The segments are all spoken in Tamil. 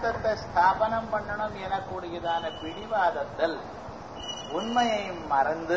வேதாந்தத்தை ஸ்தாபனம் பண்ணணும் எனக்கூடியதான பிடிவாதத்தில் உண்மையை மறந்து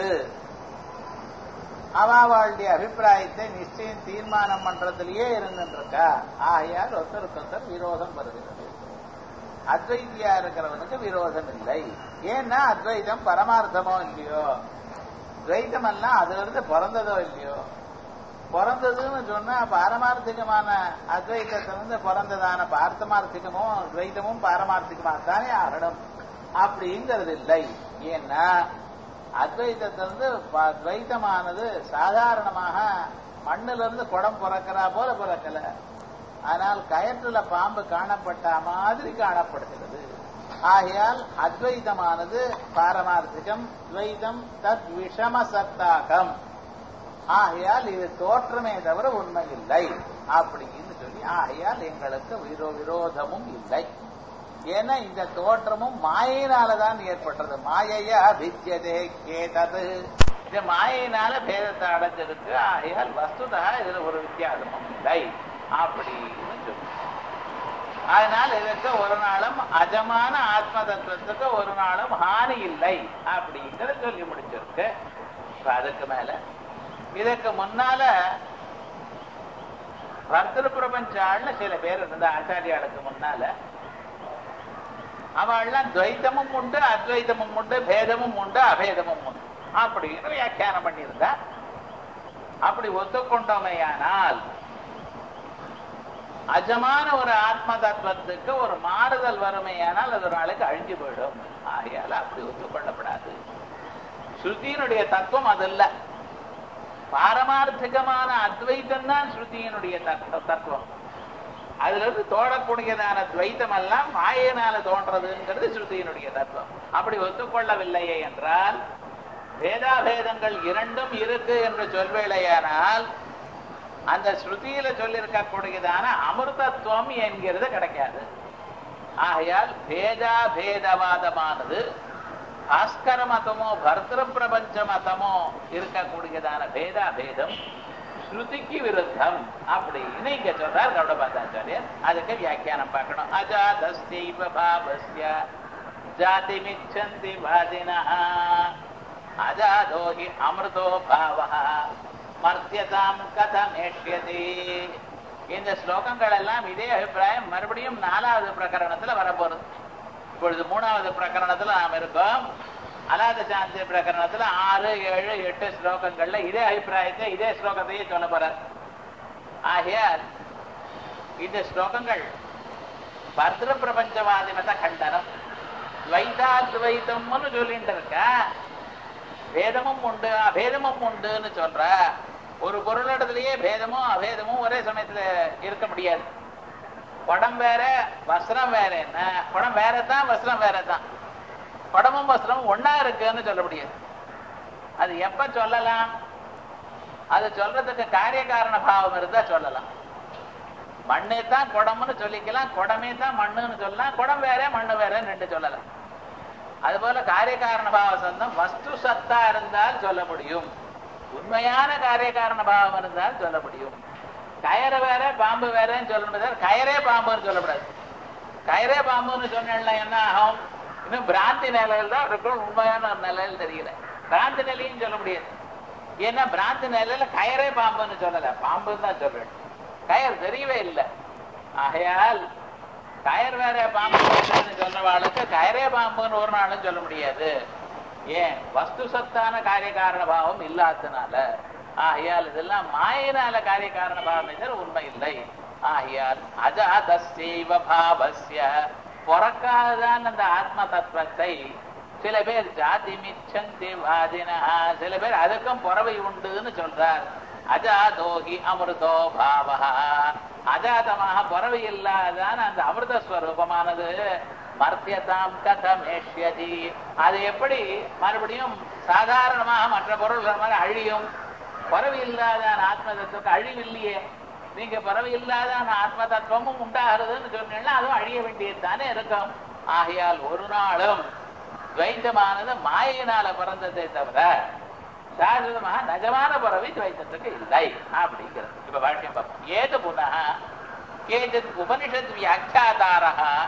அவாவாளுடைய அபிப்பிராயத்தை நிச்சயம் தீர்மானம் பண்றதுலயே இருந்துருக்கா ஆகையால் ஒருத்தருக்கு ஒருத்தர் விரோதம் வருகிறது அத்வைத்தியா இருக்கிறவனுக்கு விரோதம் இல்லை ஏன்னா அத்வைதம் பரமார்த்தமோ இல்லையோ துவைத்தம் எல்லாம் அதுல இருந்து பிறந்ததோ இல்லையோ பிறந்ததுன்னு சொன்னா பாரமார்த்திகமான அத்வைத்தத்திலிருந்து பிறந்ததான பார்த்தமார்த்திகமும் துவைத்தமும் பாரமார்த்திகமா தானே ஆகணும் அப்படிங்கிறது இல்லை ஏன்னா அத்வைத்தத்திலிருந்து ப- துவைத்தமானது சாதாரணமாக மண்ணுல இருந்து குடம் பிறக்கிறா போல பிறக்கல ஆனால் கயற்றுல பாம்பு காணப்பட்ட மாதிரி காணப்படுகிறது ஆகையால் அத்வைதமானது பாரமார்த்திகம் துவைதம் தத் விஷம சத்தாகம் ஆகையால் இது தோற்றமே தவிர உண்மை இல்லை அப்படின்னு சொல்லி ஆகையால் எங்களுக்கு விரோ விரோதமும் இல்லை ஏன்னா இந்த தோற்றமும் மாயினாலதான் ஏற்பட்டது மாயையா வித்தியதே கேதது இந்த மாயினால பேதத்தை அடைஞ்சிருக்கு ஆகையால் வஸ்துதா இதுல ஒரு வித்தியாசமும் இல்லை அப்படின்னு சொல்லி அதனால் இதற்கு ஒரு நாளும் அஜமான ஆத்ம தத்துவத்துக்கு ஒரு நாளும் ஹானி இல்லை அப்படிங்கறத சொல்லி முடிச்சிருக்கு இப்ப அதுக்கு மேல இதற்கு முன்னால பர்தர் பிரபஞ்சாள்னு சில பேர் இருந்த ஆச்சாரியாளுக்கு முன்னால அவள்லாம் துவைத்தமும் உண்டு அத்வைதமும் உண்டு பேதமும் உண்டு அபேதமும் உண்டு அப்படின்னு வியாக்கியானம் பண்ணியிருந்தா அப்படி ஒத்துக்கொண்டோமையானால் அஜமான ஒரு ஆத்ம தத்துவத்துக்கு ஒரு மாறுதல் வறுமையானால் அது ஒரு நாளைக்கு அழிஞ்சு போயிடும் ஆகையால அப்படி ஒத்துக்கொள்ளப்படாது ஸ்ருதியினுடைய தத்துவம் அது இல்ல பாரமார்த்திகமான அத்வைத்தம் தான் ஸ்ருதியினுடைய தத்துவ- தத்துவம் அதுல இருந்து தோடக்கூடியதான துவைத்தம் எல்லாம் மாயினால தோன்றதுங்கிறது ஸ்ருதியினுடைய தத்துவம் அப்படி ஒத்துக்கொள்ளவில்லையே என்றால் பேதாபேதங்கள் இரண்டும் இருக்கு என்று சொல்வேளையானால் அந்த ஸ்ருதியில சொல்லியிருக்கக்கூடியதான அமிர்தத்துவம் என்கிறது கிடைக்காது ஆகையால் பேதா பேதவாதமானது பாஸ்கர மதமோ பர்தர பிரபஞ்ச மதமோ இருக்கக்கூடியதான பேதா பேதம் ஸ்ருதிக்கு விருத்தம் அப்படின்னு இங்க சொல்றார் கௌடபாதாச்சாரியர் அதுக்கு வியாக்கியானம் பார்க்கணும் அஜாதஸ்தீவ பாவஸ்ய ஜாதி மிச்சந்தி வாதினா அஜாதோ ஹி அமிர்தோ பாவः மர்த்தியதாம் கதமேஷ்யதி இந்த ஸ்லோகங்கள் எல்லாம் இதே அபிப்பிராயம் மறுபடியும் நாலாவது பிரகரணத்துல வரப்போறது இப்பொழுது மூணாவது பிரகரணத்துல நாம் இருக்கோம் அலாத சாந்தி பிரகரணத்துல ஆறு ஏழு எட்டு ஸ்லோகங்கள்ல இதே அபிப்பிராயத்தை இதே ஸ்லோகத்தையே சொல்ல போறார் ஆகையால் இந்த ஸ்லோகங்கள் பர்திர பிரபஞ்சவாதி மத கண்டனம் துவைதாத்வைத்தம்னு சொல்லிட்டு இருக்கா பேதமும் உண்டு அபேதமும் உண்டுன்னு சொல்ற ஒரு பொருளிடத்திலேயே பேதமும் அபேதமும் ஒரே சமயத்துல இருக்க முடியாது குடம் வேற வஸ்திரம் வேற என்ன குடம் வேற தான் வஸ்திரம் வேற தான் குடமும் வஸ்திரமும் ஒண்ணா இருக்குன்னு சொல்ல முடியாது அது எப்ப சொல்லலாம் அது சொல்றதுக்கு காரிய காரண பாவம் இருந்தா சொல்லலாம் மண்ணே தான் குடம்னு சொல்லிக்கலாம் குடமே தான் மண்ணுன்னு சொல்லலாம் குடம் வேற மண்ணு வேறன்னு ரெண்டு சொல்லலாம் அதுபோல காரிய காரண பாவ சந்தம் வஸ்து சத்தா இருந்தால் சொல்ல முடியும் உண்மையான காரிய காரண பாவம் இருந்தால் சொல்ல முடியும் கயறு வேற பாம்பு வேறன்னு சொல்ல முடியாது கயரே பாம்புன்னு சொல்லக்கூடாது கயரே பாம்புன்னு சொன்னா என்ன ஆகும் இன்னும் பிராந்தி நிலையில் தான் இருக்கும் உண்மையான ஒரு நிலையில் தெரியல பிராந்தி நிலையும் சொல்ல முடியாது ஏன்னா பிராந்தி நிலையில கயரே பாம்புன்னு சொல்லல பாம்புன்னு தான் சொல்றேன் கயர் தெரியவே இல்லை ஆகையால் கயர் வேற பாம்பு வேறன்னு சொல்றவாளுக்கு கயரே பாம்புன்னு ஒரு நாளும் சொல்ல முடியாது ஏன் வஸ்து சத்தான காரிய காரண பாவம் இல்லாதனால ஆகையால் இதெல்லாம் மாயினால காரிய காரண பாவம் தவிர உண்மை இல்லை ஆகையால் அஜாதஸ்யைவ பாவஸ்ய பிறக்காதான் அந்த ஆத்ம தத்துவத்தை சில பேர் ஜாதி மிச்சந்தி வாதினா சில பேர் அதுக்கும் புறவை உண்டுன்னு சொல்றார் அஜாதோகி அமிர்தோ பாவா அஜாதமாக புறவை இல்லாதான் அந்த அமிர்த ஸ்வரூபமானது மர்த்தியதாம் கதமேஷ்யதி அது எப்படி மறுபடியும் சாதாரணமாக மற்ற பொருள்கள் மாதிரி அழியும் பறவை இல்லாதான் ஆத்ம தத்துவத்துக்கு அழிவில்லையே நீங்க பறவை இல்லாதான் ஆத்ம தத்துவமும் உண்டாகிறதுன்னு சொன்னீங்கன்னா அதுவும் அழிய வேண்டியது தானே இருக்கும் ஆகையால் ஒரு நாளும் துவைத்தமானது மாயினால பிறந்ததை தவிர சாஸ்வதமாக நஜமான பறவை துவைத்தத்துக்கு இல்லை அப்படிங்கிறது இப்ப வாக்கியம் பார்ப்போம் ஏது புனः கேச்சித் உபனிஷத் வியாக்கியாதாரः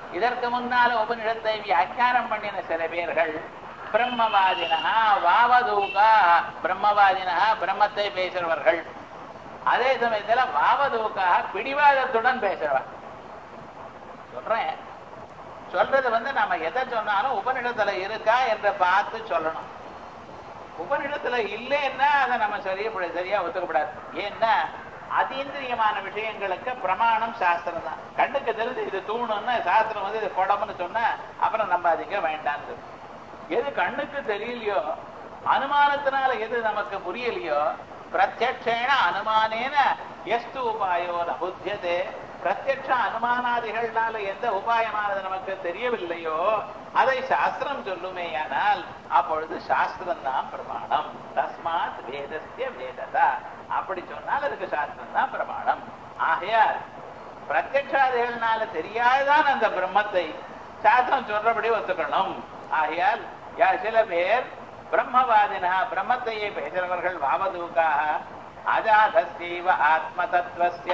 இதற்கு முன்னால உபனிடத்தை வியாக்கியானம் பண்ணின சில பேர்கள் பிரம்மவாதினா வாவதூகா பிரம்மவாதினா பிரம்மத்தை பேசுறவர்கள் அதே சமயத்துல வாவதூகா பிடிவாதத்துடன் பேசுறவன் சொல்றேன் சொல்றது வந்து நம்ம எதை சொன்னாலும் உபனிடத்துல இருக்கா என்று பார்த்து சொல்லணும் உபனிடத்துல இல்லைன்னா அதை நம்ம சரியா சரியா ஒத்துக்கப்படாது ஏன்னா அதீந்திரியமான விஷயங்களுக்கு பிரமாணம் சாஸ்திரம் தான் கண்ணுக்கு தெரிஞ்சு இது தூணுன்னு சாஸ்திரம் வந்து இது குடம்னு சொன்னா அப்புறம் நம்பாதீங்க வேண்டான்னு எது கண்ணுக்கு தெரியலையோ அனுமானத்தினால எது நமக்கு புரியலையோ பிரத்யக்ஷேன அனுமானேன எஸ்து உபாயோ நபுத்தியதே பிரத்யக்ஷ அனுமானாதிகள்னால எந்த உபாயமானது நமக்கு தெரியவில்லையோ அதை சாஸ்திரம் சொல்லுமேயானால் அப்பொழுது சாஸ்திரம் தான் பிரமாணம் தஸ்மாத் வேதஸ்ய வேததா அப்படி சொன்னால் அதுக்கு சாஸ்திரம் தான் பிரமாணம் ஆகையால் பிரத்யக்ஷாதிகள்னால தெரியாதான் அந்த பிரம்மத்தை சாஸ்திரம் சொல்றபடி ஒத்துக்கணும் ஆகையால் யா சில பேர் பிரம்மவாதினா பிரம்மத்தையே பேசுறவர்கள் வாவதூக்காக அஜாதஸ்தீவ ஆத்ம தத்துவஸ்ய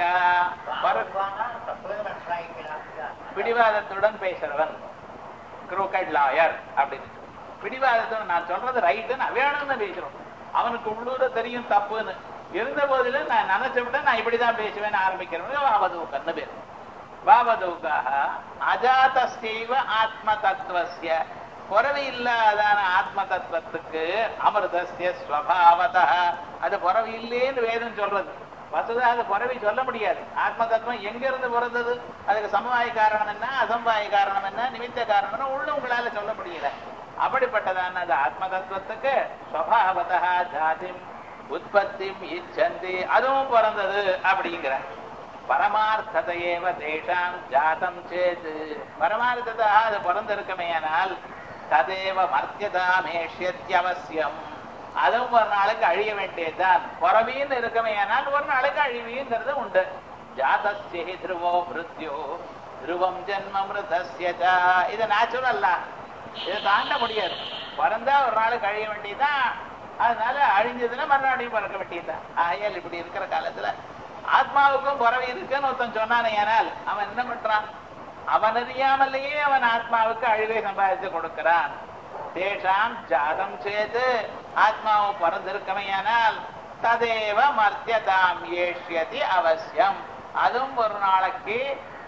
பிடிவாதத்துடன் பேசுறவன் குரூக்கட் லாயர் அப்படின்னு பிடிவாதத்துடன் நான் சொல்றது ரைட்டுன்னு அவேணும்னு பேசுறோம் அவனுக்கு உள்ளூர தெரியும் தப்புன்னு இருந்த போதிலும் நான் நினைச்ச விட நான் இப்படிதான் பேசுவேன்னு ஆரம்பிக்கிறவங்க வாவதூக்கன்னு பேர் வாவதூக்காக அஜாதஸ்தீவ ஆத்ம தத்துவஸ்ய குறவு இல்லாதான ஆத்ம தத்துவத்துக்கு அமிர்தஸ்ய ஸ்வபாவத அது குறவு இல்லேன்னு வேதம் சொல்றது வசதா அது குறவை சொல்ல முடியாது ஆத்ம தத்துவம் எங்க இருந்து பிறந்தது அதுக்கு சமவாய காரணம் என்ன அசம்பாய காரணம் என்ன நிமித்த காரணம் என்ன உள்ள உங்களால சொல்ல முடியல அப்படிப்பட்டதான அந்த ஆத்ம தத்துவத்துக்கு ஸ்வபாவதா ஜாதிம் உற்பத்தியும் இச்சந்தி அதுவும் பிறந்தது அப்படிங்கிற பரமார்த்ததையேவ தேஷாம் ஜாதம் சேது பரமார்த்ததா அது பிறந்திருக்கமே ஆனால் ததேவ மர்த்தியதாமேஷ்யத்தியவசியம் அதுவும் ஒரு நாளுக்கு அழிய வேண்டியதுதான் பிறவின்னு இருக்கமே ஆனால் ஒரு நாளுக்கு அழிவிங்கிறது உண்டு ஜாதஸ்ய திருவோ மிருத்யோ துருவம் ஜென்ம மிருதஸ்ய இது நேச்சுரல்லா இதை தாண்ட முடியாது பிறந்தா ஒரு நாளுக்கு அழிய வேண்டியதுதான் அதனால அழிஞ்சதுன்னா மறுநாளையும் பிறக்க வேண்டியதுதான் ஆகையால் இப்படி இருக்கிற காலத்துல ஆத்மாவுக்கும் குறவை இருக்குன்னு ஒருத்தன் சொன்னானே ஆனால் அவன் என்ன பண்றான் அவன் அறியாமலேயே அவன் ஆத்மாவுக்கு அழிவை சம்பாதித்து கொடுக்கிறான் தேஷாம் ஜாதம் சேது ஆத்மாவும் பிறந்திருக்கமையானால் ததேவ மர்த்தியதாம் ஏஷ்யதி அவசியம் அதுவும் ஒரு நாளைக்கு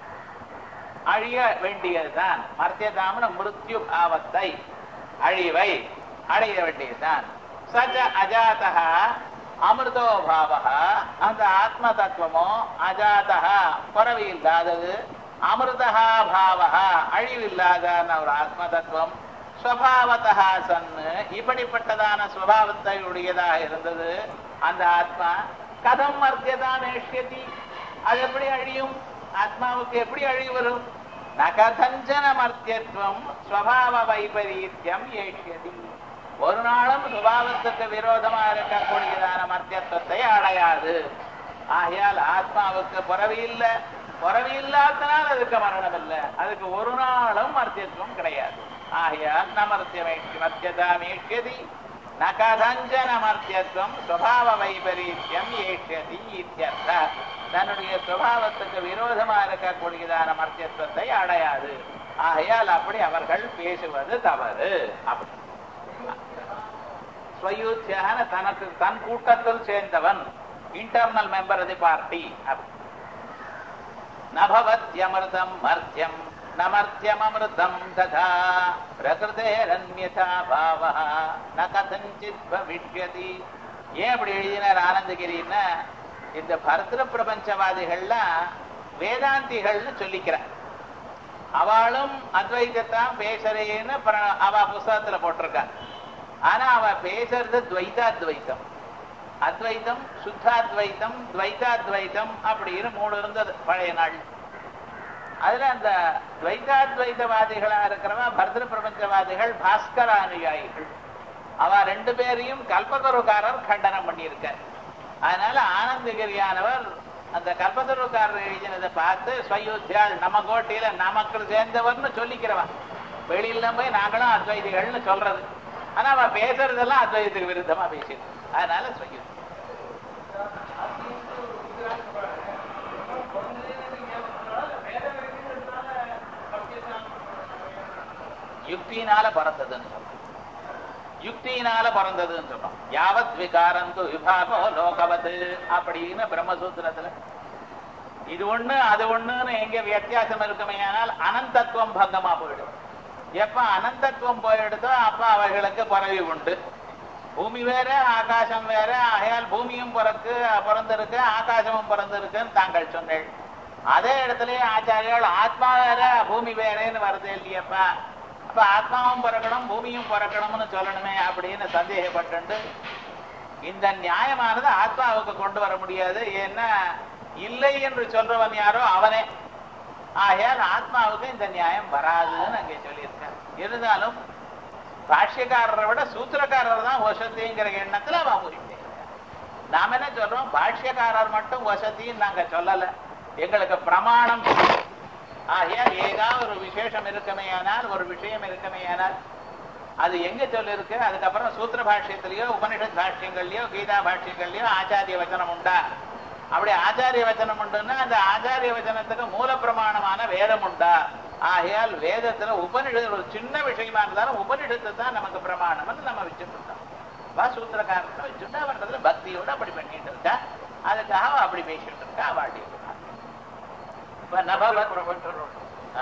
அழிய வேண்டியதுதான் மர்த்தியதாம்னு மிருத்யு பாவத்தை அழிவை அடைய வேண்டியதுதான் சஜ அஜாதா அமிர்தோ பாவக அந்த ஆத்ம தத்துவமோ அஜாதா குறவு இல்லாதது அமிர்தா பாவக அழிவில்லாத ஒரு ஆத்ம தத்துவம் ஸ்வபாவத்தா சன்னு இப்படிப்பட்டதான சுவாவத்தை உடையதாக இருந்தது அந்த ஆத்மா கதம் மர்த்தியதான் ஏஷ்யதி அது எப்படி அழியும் ஆத்மாவுக்கு எப்படி அழிவு வரும் நகதஞ்சன மர்த்தியத்துவம் ஸ்வபாவ வைபரீத்தியம் ஏஷ்யதி ஒரு நாளும் சுபாவத்துக்கு விரோதமா இருக்கக்கூடியதான மர்த்தியத்துவத்தை அடையாது ஆகையால் ஆத்மாவுக்கு புறவி இல்லை புறவி இல்லாதனால் அதுக்கு மரணம் இல்லை அதுக்கு ஒரு நாளும் மர்த்தியத்துவம் கிடையாது ஆகையால் நமர்த்தியமே மர்த்தியதாமேஷ்யதி ந கதஞ்சன மர்த்தியத்துவம் சுவாவ வைபரீத்தியம் ஏஷ்யதி இத்தியர்த்த தன்னுடைய சுபாவத்துக்கு விரோதமா இருக்கக்கூடியதான மர்த்தியத்துவத்தை அடையாது ஆகையால் அப்படி அவர்கள் பேசுவது தவறு அப்படி ஸ்வயூத்தியான தனக்கு தன் கூட்டத்தில் சேர்ந்தவன் இன்டர்னல் மெம்பர் தி பார்ட்டி நபவத்யமிருதம் மர்த்தியம் நமர்த்தியமமிருதம் ததா பிரகிருதேரன்யதா பாவா ந கதஞ்சித் பவிஷ்யதி ஏன் அப்படி எழுதினார் ஆனந்தகிரின்னா இந்த பரத்திர பிரபஞ்சவாதிகள்லாம் வேதாந்திகள்னு சொல்லிக்கிறார் அவளும் அத்வைதத்தான் பேசுறேன்னு அவ புஸ்தகத்துல போட்டிருக்கா ஆனா அவ பேசுறது துவைதாத்வைத்தம் அத்வைத்தம் சுத்தாத்வைத்தம் துவைதாத்வைத்தம் அப்படின்னு மூணு இருந்தது பழைய நாள் அதுல அந்த துவைதாத்வைதவாதிகளா இருக்கிறவ பரதர பிரபஞ்சவாதிகள் பாஸ்கர அனுயாயிகள் அவ ரெண்டு பேரையும் கல்பதருக்காரர் கண்டனம் பண்ணியிருக்கார் அதனால ஆனந்தகிரியானவர் அந்த கல்பதருக்காரர் எழுதினதை பார்த்து ஸ்வயோத்தியால் நம்ம கோட்டியில நமக்கு சேர்ந்தவர்னு சொல்லிக்கிறவன் வெளியில போய் நாங்களும் அத்வைதிகள்னு சொல்றது ஆனா அவ பேசுறதெல்லாம் அத்வைதத்துக்கு விருத்தமா பேசிடு அதனால ஸ்வயோத்தி யுக்தியினால பிறந்ததுன்னு சொல்றோம் யுக்தியினால பிறந்ததுன்னு சொல்றோம் யாவத் விகாரந்து விபாகோ லோகவது அப்படின்னு பிரம்மசூத்திரத்துல இது ஒண்ணு அது ஒண்ணுன்னு எங்க வித்தியாசம் இருக்குமே ஆனால் அனந்தத்துவம் பங்கமா போயிடும் எப்ப அனந்தத்துவம் போயிடுதோ அப்ப அவைகளுக்கு பறவை உண்டு பூமி வேற ஆகாசம் வேற ஆகையால் பூமியும் பிறக்கு பிறந்திருக்கு ஆகாசமும் பிறந்திருக்குன்னு தாங்கள் சொன்னேன் அதே இடத்துலயே ஆச்சாரியால் ஆத்மா வேற பூமி வேறேன்னு வருது இல்லையப்பா அப்ப ஆத்மாவும் பிறக்கணும் பூமியும் பிறக்கணும்னு சொல்லணுமே அப்படின்னு சந்தேகப்பட்டு இந்த நியாயமானது ஆத்மாவுக்கு கொண்டு வர முடியாது ஏன்னா இல்லை என்று சொல்றவன் யாரோ அவனே ஆகையால் ஆத்மாவுக்கு இந்த நியாயம் வராதுன்னு அங்கே சொல்லியிருக்கேன் இருந்தாலும் பாஷ்யக்காரரை விட சூத்திரக்காரர் தான் வசதிங்கிற எண்ணத்துல அவன் உரிமை நாம என்ன சொல்றோம் பாஷ்யக்காரர் மட்டும் வசதின்னு நாங்க சொல்லல எங்களுக்கு பிரமாணம் ஆகையால் ஏதாவது ஒரு விசேஷம் இருக்குமேயானால் ஒரு விஷயம் இருக்குமேயானால் அது எங்க சொல்லிருக்கு அதுக்கப்புறம் சூத்திர பாஷ்யத்திலேயோ உபனிஷத் பாஷ்யங்கள்லயோ கீதா பாஷ்யங்கள்லயோ ஆச்சாரிய வச்சனம் உண்டா அப்படி ஆச்சாரிய வச்சனம் உண்டுன்னா அந்த ஆச்சாரிய வச்சனத்துக்கு மூல பிரமாணமான வேதம் உண்டா ஆகையால் வேதத்துல உபனிஷத்து ஒரு சின்ன விஷயமா இருந்தாலும் உபனிஷத்து தான் நமக்கு பிரமாணம்னு நம்ம வச்சுட்டு இருக்கோம் வா சூத்திரக்காரத்தை வச்சுட்டு அவன்றதுல பக்தியோட அப்படி பண்ணிட்டு இருக்கா அதுக்காக அவ அப்படி பேசிட்டு இருக்கா வாடி இப்ப நபவத் ஆ.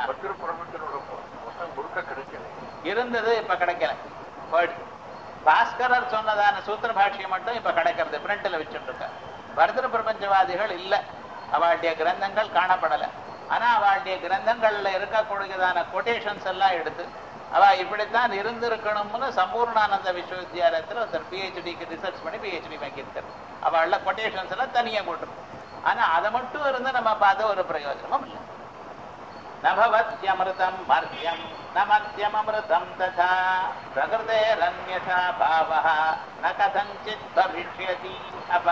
முழுக்க கிடைக்கல இருந்தது இப்ப கிடைக்கல போயிடுச்சு பாஸ்கரர் சொன்னதான சூத்திர பாஷ்யம் மட்டும் இப்ப கிடைக்கிறது பிரிண்ட்ல வச்சுட்டு இருக்க பரதர பிரபஞ்சவாதிகள் இல்ல அவளுடைய கிரந்தங்கள் காணப்படல ஆனா அவளுடைய கிரந்தங்கள்ல இருக்கக்கூடியதான கொட்டேஷன்ஸ் எல்லாம் எடுத்து அவ இப்படித்தான் இருந்திருக்கணும்னு சம்பூர்ணானந்த விஸ்வவித்யாலயத்துல ஒருத்தர் பிஹெச்டிக்கு ரிசர்ச் பண்ணி பிஹெச்டி வாங்கியிருக்காரு அவள்ல கொட்டேஷன்ஸ் எல்லாம் தனியா போட்டிருக்கு ஆனா அதை மட்டும் இருந்து நம்ம பார்த்த ஒரு பிரயோஜனமும் இல்லை நபவத்யமிருதம் மர்த்தியம் நமத்யமமிருதம் ததா பிரகிருதேரன்யதா பாவः ந கதஞ்சித் பவிஷ்யதி அப்ப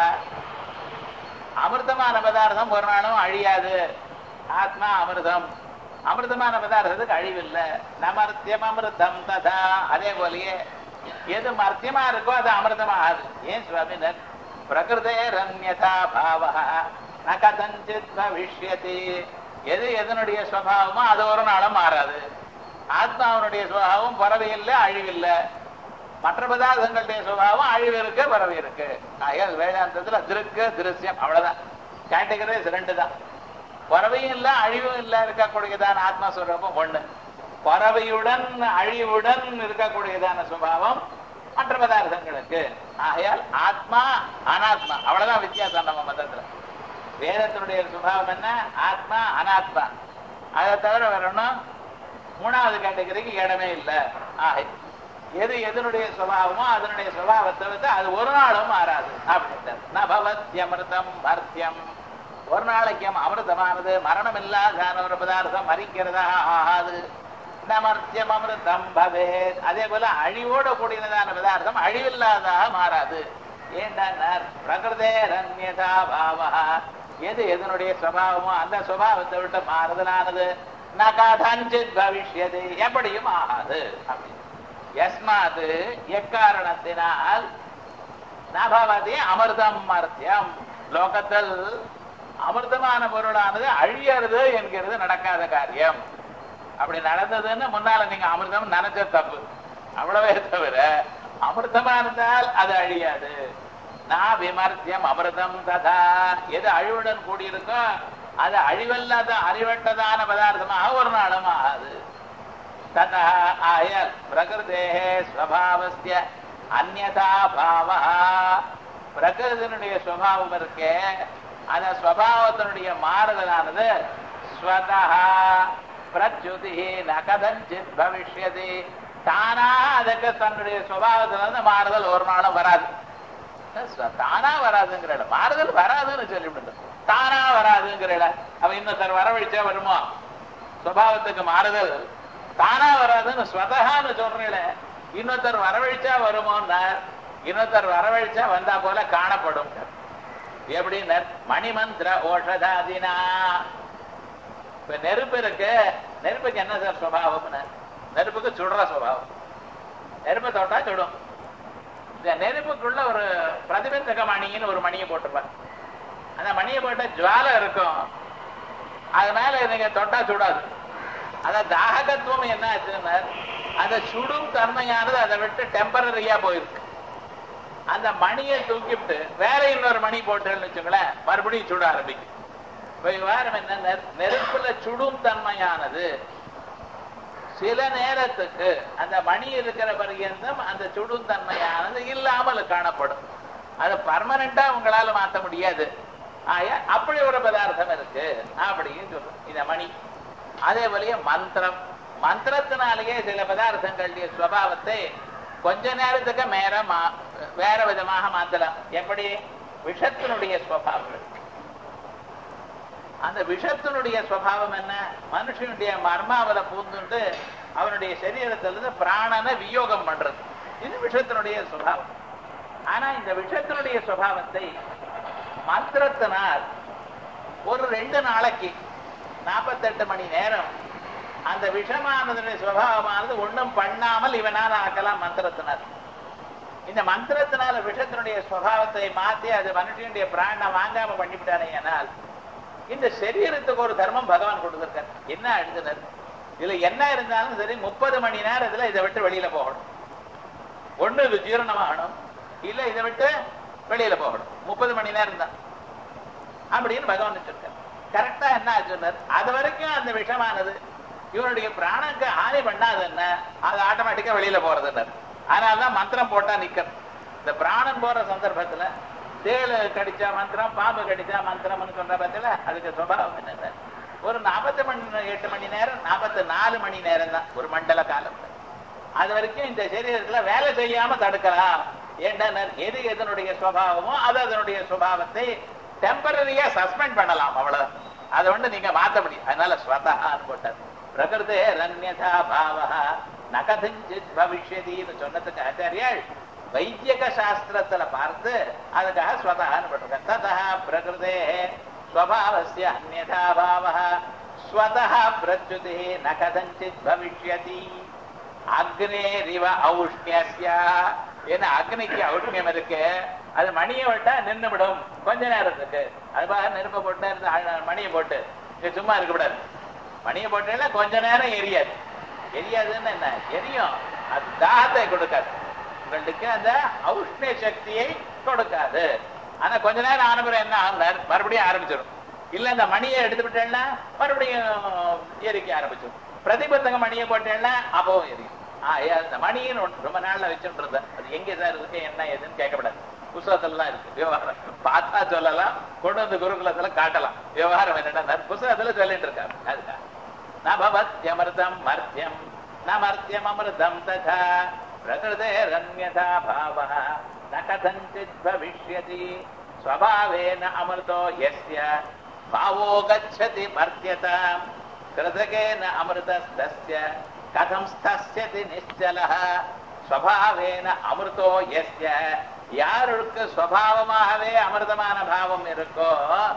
அமிர்தமான பதார்த்தம் ஒரு நாளும் அழியாது ஆத்மா அமிர்தம் அமிர்தமான பதார்த்தத்துக்கு அழிவில்லை நமர்த்தியம் அமிர்தம் ததா அதே போலயே எது மர்த்தியமா இருக்கோ அது அமிர்தமாகாது ஏன் சுவாமினர் பிரகிருதேரன்யதா பாவः ந கதஞ்சித் பவிஷ்யதி எது எதனுடைய சுவாவமோ அது ஒரு நாளும் மாறாது ஆத்மாவனுடைய சுவாவம் பறவையில்லை அழிவில்லை மற்ற பதார்த்தங்களுடைய சுபாவம் அழிவு இருக்கு பறவை இருக்கு ஆகையால் வேதாந்தத்துல திருக்கு திருஷ்யம் அவ்வளவுதான் கேட்டகரிஸ் ரெண்டு தான் பறவையும் இல்ல அழிவும் இல்ல இருக்கக்கூடியதான ஆத்மஸ்வரூபம் ஒண்ணு பறவையுடன் அழிவுடன் இருக்கக்கூடியதான சுபாவம் மற்ற பதார்த்தங்களுக்கு ஆகையால் ஆத்மா அனாத்மா அவ்வளவுதான் வித்தியாசம் நம்ம மதத்துல வேதத்தினுடைய சுபாவம் என்ன ஆத்மா அனாத்மா அதை தவிர வேற ஒண்ணும் மூணாவது கேட்டகரிக்கு இடமே இல்லை ஆகை எது எதனுடைய சுபாவமோ அதனுடைய சுபாவத்தை வந்து அது ஒரு நாளும் மாறாது அப்படின்றது நபவத்யமிருதம் மர்த்தியம் ஒரு நாளைக்கு அமிர்தமானது மரணம் இல்லாத ஒரு பதார்த்தம் மறிக்கிறதா ஆகாது நமர்த்தியம் அமிர்தம் பவேத் அதே போல அழிவோட கூடியதான பதார்த்தம் அழிவில்லாததாக மாறாது ஏண்டார் பிரகிருதே ரன்யதா பாவா எது எதனுடைய சுவாவமோ அந்த சுபாவத்தை விட்டு மாறுதலானது நகாதஞ்சித் பவிஷ்யது எப்படியும் ஆகாது அப்படின்னு யஸ்மாது எக்காரணத்தினால் நபவதி அமிர்தம் மர்த்தியம் லோகத்தில் அமிர்தமான பொருளானது அழியறது என்கிறது நடக்காத காரியம் அப்படி நடந்ததுன்னு முன்னால நீங்க அமிர்தம் நினைச்ச தப்பு அவ்வளவே தவிர அமிர்தமா இருந்தால் அது அழியாது நான் விமர்த்தியம் அமிர்தம் ததா எது அழிவுடன் கூடியிருக்கோ அது அழிவல்லாத அறிவட்டதான பதார்த்தமாக ஒரு நாளும் ஆகாது ததா ஆயல் பிரகிருதேகே ஸ்வபாவஸ்ய அந்யதா பாவா பிரகிருதனுடைய சுவாவம் இருக்கே அந்த ஸ்வபாவத்தினுடைய மாறுதலானது ஸ்வதா பிரச்சுதி நகதஞ்சித் பவிஷ்யதி தானா அதுக்கு தன்னுடைய சுபாவத்திலிருந்து மாறுதல் ஒரு நாளும் வராது தானா வராதுங்கிற இடம் மாறுதல் வராதுன்னு சொல்லிவிடுது தானா வராதுங்கிற இடம் அவ இன்னொருத்தர் வரவழிச்சா வருமோ சுபாவத்துக்கு மாறுதல் தானா வராதுன்னு ஸ்வதகான்னு சொல்றீங்கள இன்னொருத்தர் வரவழிச்சா வருமோன்னார் இன்னொருத்தர் வரவழிச்சா வந்தா போல காணப்படும் எப்படின்னு மணிமந்திர ஓஷதாதினா இப்ப நெருப்பு இருக்கு நெருப்புக்கு என்ன சார் சுபாவம்னு நெருப்புக்கு சுடுற சுபாவம் நெருப்பை தொட்டா சுடும் இந்த நெருப்புக்குள்ள ஒரு பிரதிபந்தக மணின்னு ஒரு மணியை போட்டிருப்பார் அந்த மணியை போட்ட ஜுவாலை இருக்கும் அதனால நீங்க தொட்டா சுடாது அத தாகத்துவம் என்ன ஆச்சுன்னா அந்த சுடும் தன்மையானது அதை விட்டு டெம்பரரியா போயிருக்கு அந்த மணியை தூக்கிவிட்டு வேற இன்னொரு மணி போட்டேன்னு வச்சுங்களேன் மறுபடியும் சுட ஆரம்பிக்கும் இப்ப விவகாரம் என்ன நெரு- நெருப்புல சுடும் தன்மையானது சில நேரத்துக்கு அந்த மணி இருக்கிற பர்யந்தம் அந்த சுடும் தன்மையானது இல்லாமல் காணப்படும் அது பர்மனண்டா உங்களால மாத்த முடியாது ஆயா அப்படி ஒரு பதார்த்தம் இருக்கு அப்படின்னு சொல்றோம் இந்த மணி அதே போலயே மந்திரம் மந்திரத்தினாலேயே சில பதார்த்தங்களுடைய சுவாவத்தை கொஞ்ச நேரத்துக்கு மேல மா வேற விதமாக மாத்தலாம் எப்படி விஷத்தினுடைய சுவாவம் அந்த விஷத்தினுடைய சுவாவம் என்ன மனுஷனுடைய மர்மாவத பூந்துண்டு அவனுடைய சரீரத்திலிருந்து பிராணனை வியோகம் பண்றது இது விஷத்தினுடைய சுபாவம் ஆனா இந்த விஷத்தினுடைய சுபாவத்தை மந்திரத்தினால் ஒரு ரெண்டு நாளைக்கு நாற்பத்தெட்டு மணி நேரம் அந்த விஷமானதுடைய சுபாவமானது ஒண்ணும் பண்ணாமல் இவனால் ஆக்கலாம் மந்திரத்தினால் இந்த மந்திரத்தினால விஷத்தினுடைய சுபாவத்தை மாத்தி அது மனுஷனுடைய பிராணனை வாங்காம பண்ணிவிட்டானே ஆனால் இந்த சரீரத்துக்கு ஒரு தர்மம் பகவான் கொடுத்திருக்கார் என்ன எழுதினர் இதுல என்ன இருந்தாலும் சரி முப்பது மணி நேரத்துல இதை விட்டு வெளியில போகணும் ஒண்ணு இது ஜீரணமாகணும் இல்ல இதை விட்டு வெளியில போகணும் முப்பது மணி நேரம் தான் அப்படின்னு பகவான் வச்சிருக்கார் கரெக்டா என்ன ஆச்சுன்னார் அது வரைக்கும் அந்த விஷமானது இவனுடைய பிராணனுக்கு ஹானி பண்ணாது என்ன அது ஆட்டோமேட்டிக்கா வெளியில போறதுன்னார் அதனாலதான் மந்திரம் போட்டா நிக்கிறது இந்த பிராணன் போற சந்தர்ப்பத்துல தேளு கடிச்சா மந்திரம் பாம்பு கடிச்சா மந்திரம்னு சொல்ற பத்தில அதுக்கு சுபாவம் என்ன ஒரு நாற்பத்தி மணி எட்டு மணி நேரம் நாற்பத்தி நாலு மணி நேரம் தான் ஒரு மண்டல காலம் அது வரைக்கும் இந்த சரீரத்துல வேலை செய்யாம தடுக்கலாம் ஏண்டா எது எதனுடைய சுபாவமோ அது அதனுடைய சுபாவத்தை டெம்பரரியா சஸ்பெண்ட் பண்ணலாம் அவ்வளவுதான் அதை வந்து நீங்க மாத்த முடியும் அதனால ஸ்வதான்னு போட்டார் பிரகிருதே ரன்யதா பாவா நகதிஞ்சித் பவிஷ்யதின்னு சொன்னதுக்கு ஆச்சாரியாள் வைத்தியக சாஸ்திரத்துல பார்த்து அதுக்காக ஸ்வதான்னு போட்டிருக்கார் ததா பிரகிருதே ஸ்வபாவஸ்ய அந்யதா பாவः ஸ்வதः பிரச்சுதி ந கதஞ்சித் பவிஷ்யதி அக்னேரிவ ஔஷ்ணியஸ்யா ஏன்னா அக்னிக்கு ஔஷ்ணியம் இருக்கு அது மணியை விட்டா நின்று விடும் கொஞ்ச நேரத்துக்கு அதுக்காக நெருப்ப போட்டு இருந்து அழ- மணியை போட்டு இது சும்மா இருக்கக்கூடாது மணியை போட்டேன்னா கொஞ்ச நேரம் எரியாது எரியாதுன்னு என்ன எரியும் அது தாகத்தை கொடுக்காது உங்களுக்கு அந்த ஔஷ்ணிய சக்தியை கொடுக்காது ஆனா கொஞ்ச நேரம் ஆன பிறகு என்ன ஆகுனார் மறுபடியும் ஆரம்பிச்சிடும் இல்ல இந்த மணியை எடுத்து விட்டேன்னா மறுபடியும் எரிக்க ஆரம்பிச்சிடும் பிரதிபத்தக மணியை போட்டேன்னா அப்பவும் எரியும் ஆ ஏ, அந்த மணின்னு ஒண்ணு ரொம்ப நாள்ல வச்சுட்டு இருந்தேன் அது எங்க சார் இருக்கு என்ன ஏதுன்னு கேட்கப்படாது புஸ்தகத்துலலாம் இருக்கு விவகாரம் பார்த்தா சொல்லலாம் கொண்டு வந்து குருகுலத்துல காட்டலாம் விவகாரம் என்னன்னா புஸ்தகத்துல சொல்லிட்டு இருக்காரு அதுதான் நபவத்யமிருதம் மர்த்தியம் ந மர்த்தியம் அமிர்தம் ததா பிரகிருதேரன்யதா பாவः ந கதஞ்சித் பவிஷ்யதி ஸ்வபாவேன அமிர்தோ யஸ்ய பாவோ கச்சதி மர்த்தியதாம் கிருதகேன அமிர்தஸ்தஸ்ய கதம் ஸ்தஸ்யதி நிश्चलः ஸ்வபாவேன அமிர்தோ யஸ்ய யாருக்கு ஸ்வபாவமாகவே அமிர்தமான பாவம் இருக்கோ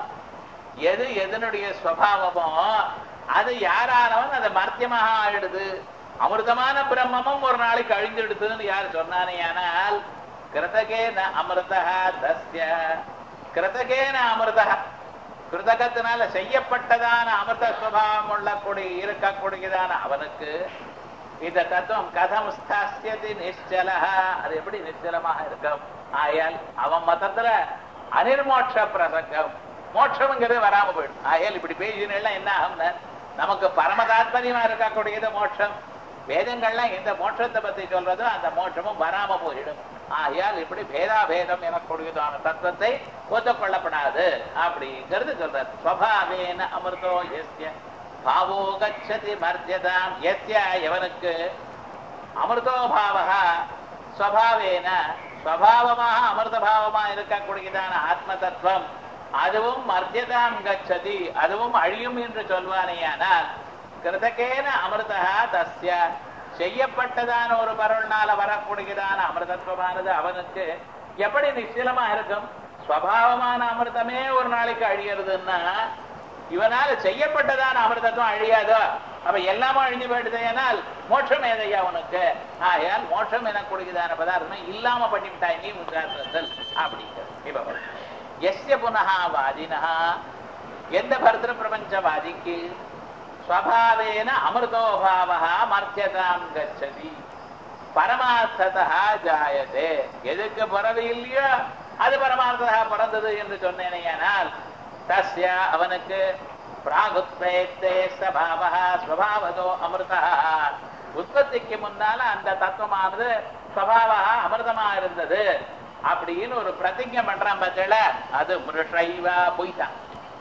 எது எதனுடைய ஸ்வபாவமோ அது யாரானவன் அது மர்த்தியமாக ஆயிடுது அமிர்தமான பிரம்மமும் ஒரு நாளைக்கு அழிந்துடுதுன்னு யார் சொன்னானே ஆனால் கிருதகேன அமிர்தா தஸ்ய கிருதகேன அமிர்தா கிருதகத்தினால செய்யப்பட்டதான அமிர்த சுபாவம் உள்ள கூடி இருக்கக்கூடியதான அவனுக்கு இந்த தத்துவம் கதம் ஸ்தாஸ்யதி நிശ്ചலஹ அது எப்படி நிச்சலமாக இருக்கும் ஆயால் அவன் மதத்துல அனிர்மோட்ச பிரசங்கம் மோட்சம்ங்கிறது வராம போயிடும் ஆயால் இப்படி பேசினா என்ன ஆகும்னா நமக்கு பரமதாத்மரியமா இருக்கக்கூடியது மோட்சம் வேதங்கள்லாம் எந்த மோட்சத்தை பத்தி சொல்றதோ அந்த மோட்சமும் வராம போயிடும் ஆகையால் இப்படி பேதாபேதம் எனக்கூடியதான தத்துவத்தை ஒத்துக்கொள்ளப்படாது அப்படிங்கிறது சொல்றார் ஸ்வபாவேன அமிர்தோ எஸ்ய பாவோ கச்சதி மர்த்தியதாம் எஸ்ய எவனுக்கு அமிர்தோ பாவகா ஸ்வபாவேன ஸ்வபாவமாக அமிர்த பாவமா இருக்கக்கூடியதான ஆத்ம தத்துவம் அதுவும் மர்த்தியதாம் கச்சதி அதுவும் அழியும் என்று சொல்வானேயானால் கிருதகேன அமிர்தா தஸ்ய செய்யப்பட்டதான ஒரு பருள்னால வரக்கூடியதான அமிர்தத்துவமானது அவனுக்கு எப்படி நிச்சலமா இருக்கும் ஸ்வபாவமான அமிர்தமே ஒரு நாளைக்கு அழியறதுன்னா இவனால செய்யப்பட்டதான அமிர்தத்துவம் அழியாதோ அப்ப எல்லாமே அழிஞ்சு போயிடுதேனால் மோட்சம் ஏதையா உனக்கு ஆயால் மோட்சம் எனக்கூடியதான பதார்த்தம் இல்லாம பண்ணிவிட்டாய் நீ உதாரணத்தில் அப்படிங்கிறது இப்ப பாரு. எஸ்ய புனகா வாதினா எந்த பரதர பிரபஞ்சவாதிக்கு ஸ்வபாவேன அமிர்தோபாவா மர்த்திய மத்தியதாம் கச்சதி பரமார்த்ததா ஜாயதே எதுக்கு பிறவி இல்லையோ அது பரமார்த்ததா பிறந்தது என்று சொன்னேனையானால் தஸ்ய அவனுக்கு பிராகுத்வேத்தே சபாவா ஸ்வபாவதோ அமிர்தா உற்பத்திக்கு முன்னால அந்த தத்துவமானது ஸ்வபாவா அமிர்தமா இருந்தது அப்படின்னு ஒரு பிரதிஜை பண்றான் பத்தில அது மிருஷைவா பொய்தான்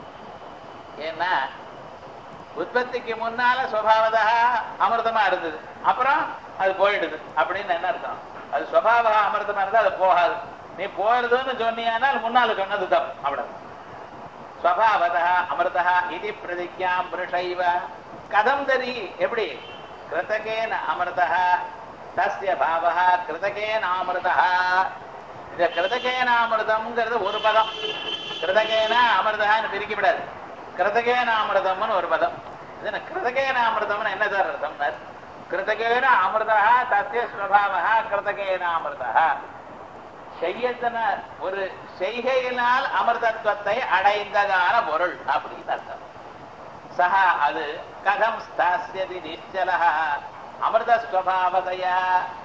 ஏன்னா உற்பத்திக்கு முன்னால சுவாவதா அமிர்தமா இருந்தது அப்புறம் அது போயிடுது அப்படின்னு என்ன அர்த்தம் அது சுவாவா அமிர்தமா இருந்தா அது போகாது நீ போறதுன்னு சொன்னியானால் முன்னால சொன்னது தப்பு அவ்வளவு ஸ்வபாவதா அமிர்தா இது பிரதிஜாம் புருஷைவ கதம் தரி எப்படி கிருத்தகேன அமிர்தா தஸ்ய பாவா கிருத்தகேன அமிர்தா இந்த கிருதகேன அமிர்தம்ங்கிறது ஒரு பதம் கிருதகேன அமிர்தான்னு பிரிக்க விடாது கிருதகேன அமிர்தம்னு ஒரு பதம் இது கிருதகேன அமிர்தம்னு என்ன சார் அர்த்தம் கிருதகேன அமிர்தா தஸ்ய ஸ்வபாவா கிருதகேன அமிர்தா செய்யத்தன ஒரு செய்கையினால் அமிர்தத்துவத்தை அடைந்ததான பொருள் அப்படின்னு அர்த்தம் சஹா அது கதம் ஸ்தாஸ்யதி நிச்சலா அமிர்தஸ்வபாவதையா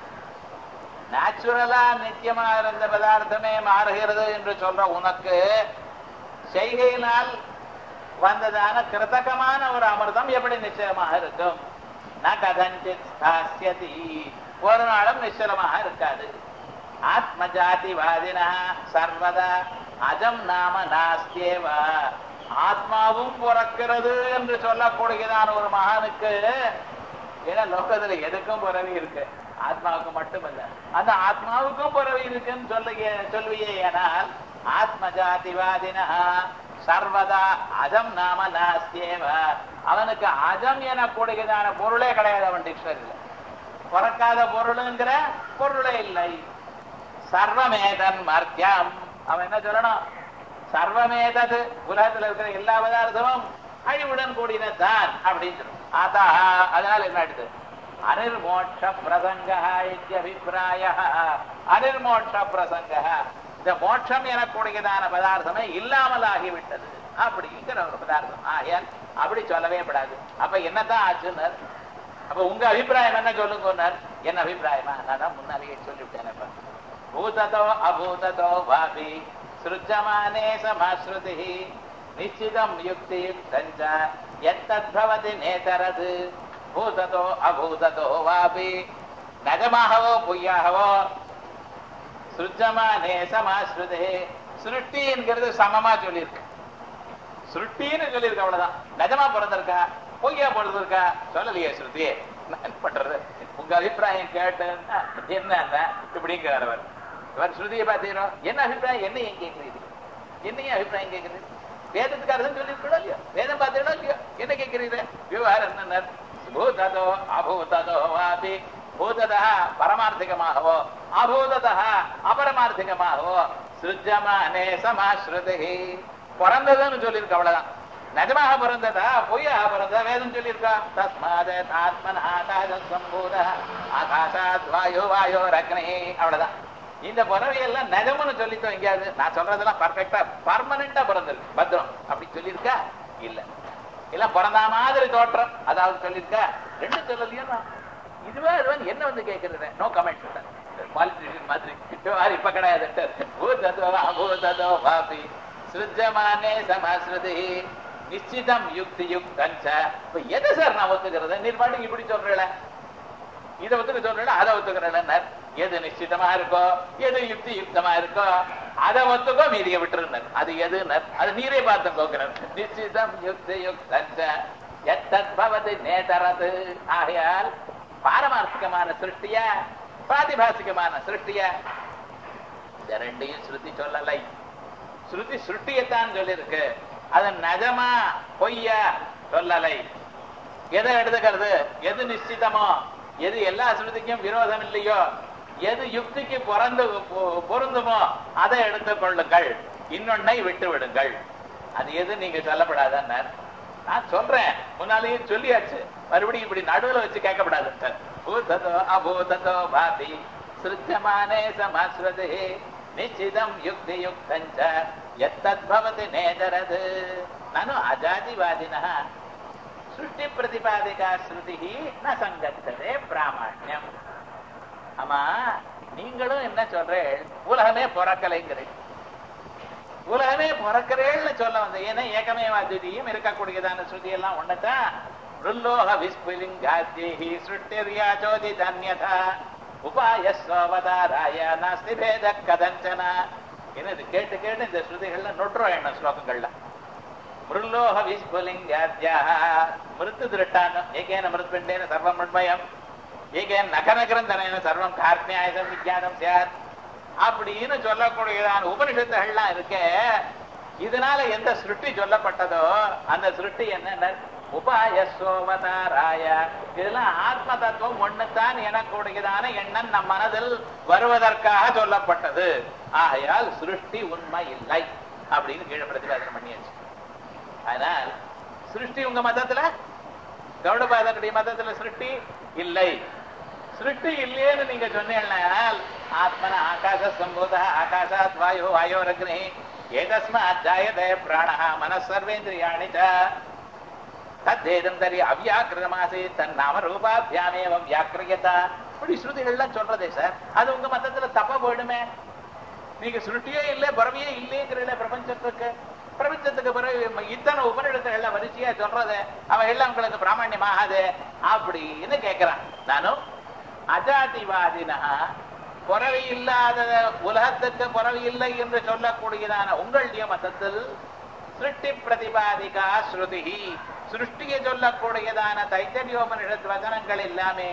நேச்சுரலா நித்தியமா இருந்த பதார்த்தமே மாறுகிறது என்று சொல்ற உனக்கு செய்கையினால் வந்ததான கிருத்தகமான ஒரு அமிர்தம் எப்படி நிச்சயமாக இருக்கும் ந கதஞ்சித் ஸ்தாஸ்யதி ஒரு நாளும் நிச்சலமாக இருக்காது ஆத்ம ஜாதிவாதினா சர்வதா அஜம் நாம நாஸ்தியேவ ஆத்மாவும் பிறக்கிறது என்று சொல்லக்கூடியதான ஒரு மகானுக்கு ஏன்னா லோகத்துல எதுக்கும் பிறவி இருக்கு ஆத்மாவுக்கு மட்டுமல்ல அந்த ஆத்மாவுக்கும் பிறவி இருக்குன்னு சொல்லுங்க சொல்வியே ஆனால் ஆத்ம ஜாதிவாதினா சர்வதா அஜம் நாம நாஸ்தியேவ அவனுக்கு அஜம் என கூடியதான பொருளே கிடையாது அவன் டிக்ஷனரியில் பிறக்காத பொருளுங்கிற பொருளே இல்லை சர்வமேதன் மர்த்தியம் அவன் என்ன சொல்லணும் சர்வமேதது உலகத்துல இருக்கிற எல்லா பதார்த்தமும் அழிவுடன் கூடினதான் அப்படின்னு சொல்லணும் அதா அதனால என்ன ஆயிடுது அனிர்மோட்ச பிரசங்க அபிப்பிராய அனிர்மோட்ச பிரசங்க இந்த மோட்சம் எனக்கூடியதான பதார்த்தமே இல்லாமல் ஆகிவிட்டது அப்படிங்கிற ஒரு பதார்த்தம் ஆகையால் அப்படி சொல்லவே படாது அப்ப என்னதான் ஆச்சுனர் அப்ப உங்க அபிப்பிராயம் என்ன சொல்லுங்க என்ன அபிப்பிராயமா நான் தான் முன்னாலேயே சொல்லிவிட்டேன் பூததோ அபூததோ வாபி சృజమానే సమాశ్రుతి నిశ్చితం యుక్తియుక్తం చ ఎత్తద్భవతి నేతరద్ భూతతో అభూతతో వాపి నజమాహవో పుయ్యాహవో சுருஜமானே சமாஸ்ருதே சுருட்டிங்கிறது சமமா சொல்லியிருக்கு சுருட்டின்னு சொல்லியிருக்கு அவ்வளவுதான் நிஜமா பிறந்திருக்கா பொய்யா பிறந்திருக்கா சொல்லலையே ஸ்ருதி நான் என்ன பண்றது உங்க அபிப்பிராயம் கேட்டேன்னா என்ன இப்படிங்கிறார் அவர் இவர் ஸ்ருதியை பார்த்தீரோ என்ன அபிப்பிராயம் என்ன ஏன் கேட்கிறீங்க என்னையும் அபிப்பிராயம் கேட்கிறீங்க வேதத்துக்கு அர்த்தம் சொல்லியிருக்கோ இல்லையோ வேதம் பார்த்தீங்களோ இல்லையோ என்ன கேட்கிறீங்க விவகாரம் என்ன பூததோ அபூததோ வாபி பூததா பரமார்த்திகமாகவோ அபூததா அபரமார்த்திகமாகவோ சுஜமானே சமாஸ்ருதி பிறந்ததுன்னு சொல்லியிருக்க அவ்வளவுதான் நிஜமாக பிறந்ததா பொய்யாக பிறந்ததா வேதம் சொல்லியிருக்கா தஸ்மாத ஆத்மன் ஆகாத சம்பூத ஆகாசாத் வாயோ வாயோ ரக்னே அவ்வளவுதான் இந்த பிறவையெல்லாம் நிஜம்னு சொல்லிட்டோம் எங்கேயாவது நான் சொல்றதெல்லாம் பர்ஃபெக்டா பர்மனண்டா பிறந்திருக்கு பத்திரம் அப்படி சொல்லியிருக்கா இல்ல இல்ல பிறந்த மாதிரி தோற்றம் அதாவது சொல்லியிருக்கா ரெண்டு சொல்லலையோ நான் இதுவே அதுவன் என்ன வந்து கேட்கறது நோ கமெண்ட் பாலிட்டிஷியன் மாதிரி மாதிரி இப்ப கிடையாது பூததோ அபூததோ வாபி சுஜமானே சமாஸ்ருதி நிச்சிதம் யுக்தி யுக்தஞ்ச இப்ப எது சார் நான் ஒத்துக்கிறது நீர் பாட்டுக்கு இப்படி சொல்றேன் இதை ஒத்துக்க சொல்றேன் அதை ஒத்துக்கிறேன் எது நிச்சிதமா இருக்கோ எது யுக்தி யுக்தமா இருக்கோ அதை ஒத்துக்கோ மீதிய விட்டுருந்தார் அது எது அது நீரே பார்த்து கோக்கிறார் நிச்சிதம் யுக்தி யுக்தஞ்ச எத்தத் பவது நேதரது ஆகையால் பாரமார்த்திகமான சிருஷ்டியா பிராதிபாசிகமான சிருஷ்டியா இந்த ரெண்டையும் ஸ்ருதி சொல்லலை ஸ்ருதி சிருஷ்டியத்தான் சொல்லியிருக்கு அது நஜமா பொய்யா சொல்லலை எதை எடுத்துக்கிறது எது நிச்சிதமோ எது எல்லா ஸ்ருதிக்கும் விரோதம் இல்லையோ எது யுக்திக்கு பிறந்து பொருந்துமோ அதை எடுத்துக் கொள்ளுங்கள் இன்னொன்னை விட்டு விடுங்கள் அது எது நீங்க சொல்லப்படாதான் நான் சொல்றேன் முன்னாலேயே சொல்லியாச்சு மறுபடியும் இப்படி நடுவுல வச்சு கேட்கப்படாது பூததோ அபூததோ பாபி சிருஜமானே சமாஸ்வதே நிச்சிதம் யுக்தி யுக்தஞ்ச எத்தத் பவதி நேதரது நானு அஜாதிவாதினா सृष्टि प्रतिपादिका श्रुति न संगच्छते பிராமணியம் ஆமா நீங்களும் என்ன சொல்றேன் உலகமே பிறக்கலைங்கிறேன் உலகமே பிறக்கிறேன்னு சொல்ல வந்த ஏன்னா ஏகமேவா துதியும் இருக்கக்கூடியதான ஸ்ருதி எல்லாம் ஒண்ணுதான் ருல்லோக விஸ்புலிங்காத்யேஹி சுட்டிர்யா ஜோதி தன்யதா உபாயஸ்வதாராய நாஸ்தி பேத கதஞ்சன என்னது கேட்டு கேட்டு இந்த ஸ்ருதிகள்ல நொட்டுறோம் என்ன ஸ்லோகங்கள்ல மிருல்லோக விஸ்புலிங்காத்யாக மிருத்து திருட்டானம் ஏகேன மிருத்பிண்டேன சர்வம் மண்மயம் ஏகேன நகனகிரந்தனேன சர்வம் கார்ணியாயுதம் விஜயானம் சார் அப்படின்னு சொல்லக்கூடியதான உபனிஷத்துகள்லாம் இருக்கே இதனால எந்த சிருஷ்டி சொல்லப்பட்டதோ அந்த சிருஷ்டி என்னென்ன உபாயசோவதாராய இதெல்லாம் ஆத்ம தத்துவம் ஒண்ணுதான் எனக்கூடியதான எண்ணம் நம் மனதில் வருவதற்காக சொல்லப்பட்டது ஆகையால் சிருஷ்டி உண்மை இல்லை அப்படின்னு கீழே பிரதிபாதனம் பண்ணியாச்சு அதனால் சிருஷ்டி உங்க மதத்துல கௌடபாதனுடைய மதத்துல சிருஷ்டி இல்லை சிருஷ்டி இல்லையேன்னு நீங்க சொன்னீங்கன்னால் ஆத்மன ஆகாச சம்பூத ஆகாசாத் வாயு வாயோரக்னி ஏதஸ்மாத் ஜாயதே பிராணஹ மனசர்வேந்திரியாணி ச தத்தேதம் தரி அவ்யாக்கிரமாசி தன் நாம ரூபாபியாமேவம் வியாக்கிரியதா இப்படி ஸ்ருதிகள்லாம் சொல்றதே சார் அது உங்க மதத்துல தப்பா போயிடுமே நீங்க சுருட்டியே இல்லை பறவையே இல்லைங்கிறீங்களே பிரபஞ்சத்துக்கு பிரபஞ்சத்துக்கு பிறகு இத்தனை உபநிடத்துகள்ல வரிசையா சொல்றது அவன் எல்லாம் உங்களுக்கு பிராமணியமாகாது அப்படின்னு கேட்கிறான் நானும் அஜாதிவாதினா பிறவி இல்லாத உலகத்துக்கு பிறவி இல்லை என்று சொல்லக்கூடியதான உங்களுடைய மதத்தில் சிருஷ்டி பிரதிபாதிகா ஸ்ருதி சிருஷ்டியை சொல்லக்கூடியதான தைத்தரியோபனிஷத் வசனங்கள் எல்லாமே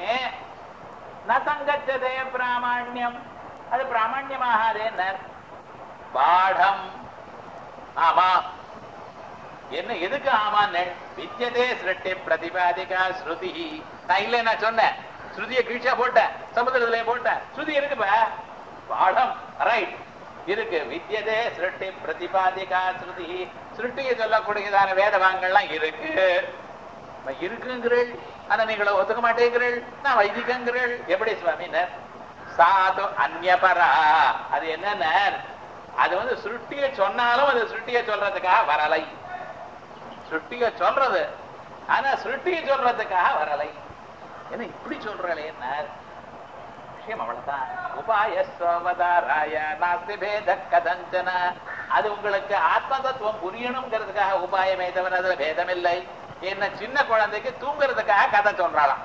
ந சங்கச்சதே பிராமணியம் அது பிராமணியமாகாதே நர் பாடம் ஆமா என்ன எதுக்கு ஆமான்னு வித்தியதே சிருஷ்டி பிரதிபாதிகா ஸ்ருதி நான் இல்லை நான் சொன்னேன் ஸ்ருதியை கீழ்ச்சா போட்டேன் சமுதிரத்திலே போட்டேன் ஸ்ருதி இருக்குப்பா பாடம் ரைட் இருக்கு வித்தியதே சிருஷ்டி பிரதிபாதிகா ஸ்ருதி சிருஷ்டியை சொல்லக்கூடியதான வேதவாங்கள்லாம் இருக்கு அப்ப இருக்குங்கிறீள் ஆனா நீங்கள ஒத்துக்க மாட்டேங்கிறீள் நான் வைதிகங்கிறீள் எப்படி சுவாமினர் சாது அந்நியபரா அது என்னென்ன அது வந்து சுருட்டிய சொன்னாலும் அது சுருட்டிய சொல்றதுக்காக வரலை சுருட்டிய சொல்றது ஆனா சுருட்டிய சொல்றதுக்காக வரலை என்ன இப்படி சொல்றே என்ன விஷயம் அவ்வளவுதான் உபாயஸ்வதாராய நாஸ்தி பேத கதஞ்சன அது உங்களுக்கு ஆத்ம தத்துவம் புரியணுங்கிறதுக்காக உபாயமே தவிர அதுல பேதம் இல்லை என்ன சின்ன குழந்தைக்கு தூங்குறதுக்காக கதை சொல்றாளாம்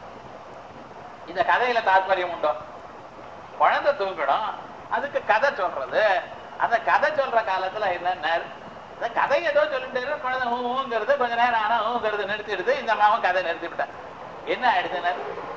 இந்த கதையில தாத்பரியம் உண்டோ குழந்தை தூங்கணும் அதுக்கு கதை சொல்றது அந்த கதை சொல்ற காலத்துல என்னென்ன இந்த கதை ஏதோ சொல்லிட்டு இருக்கு, குழந்தை ஊ ஊங்கிறது கொஞ்ச நேரம் ஆனா ஊங்கிறது நிறுத்திடுது இந்த மாமன் கதை நிறுத்தி விட்டார் என்ன ஆயிடுதுன்னு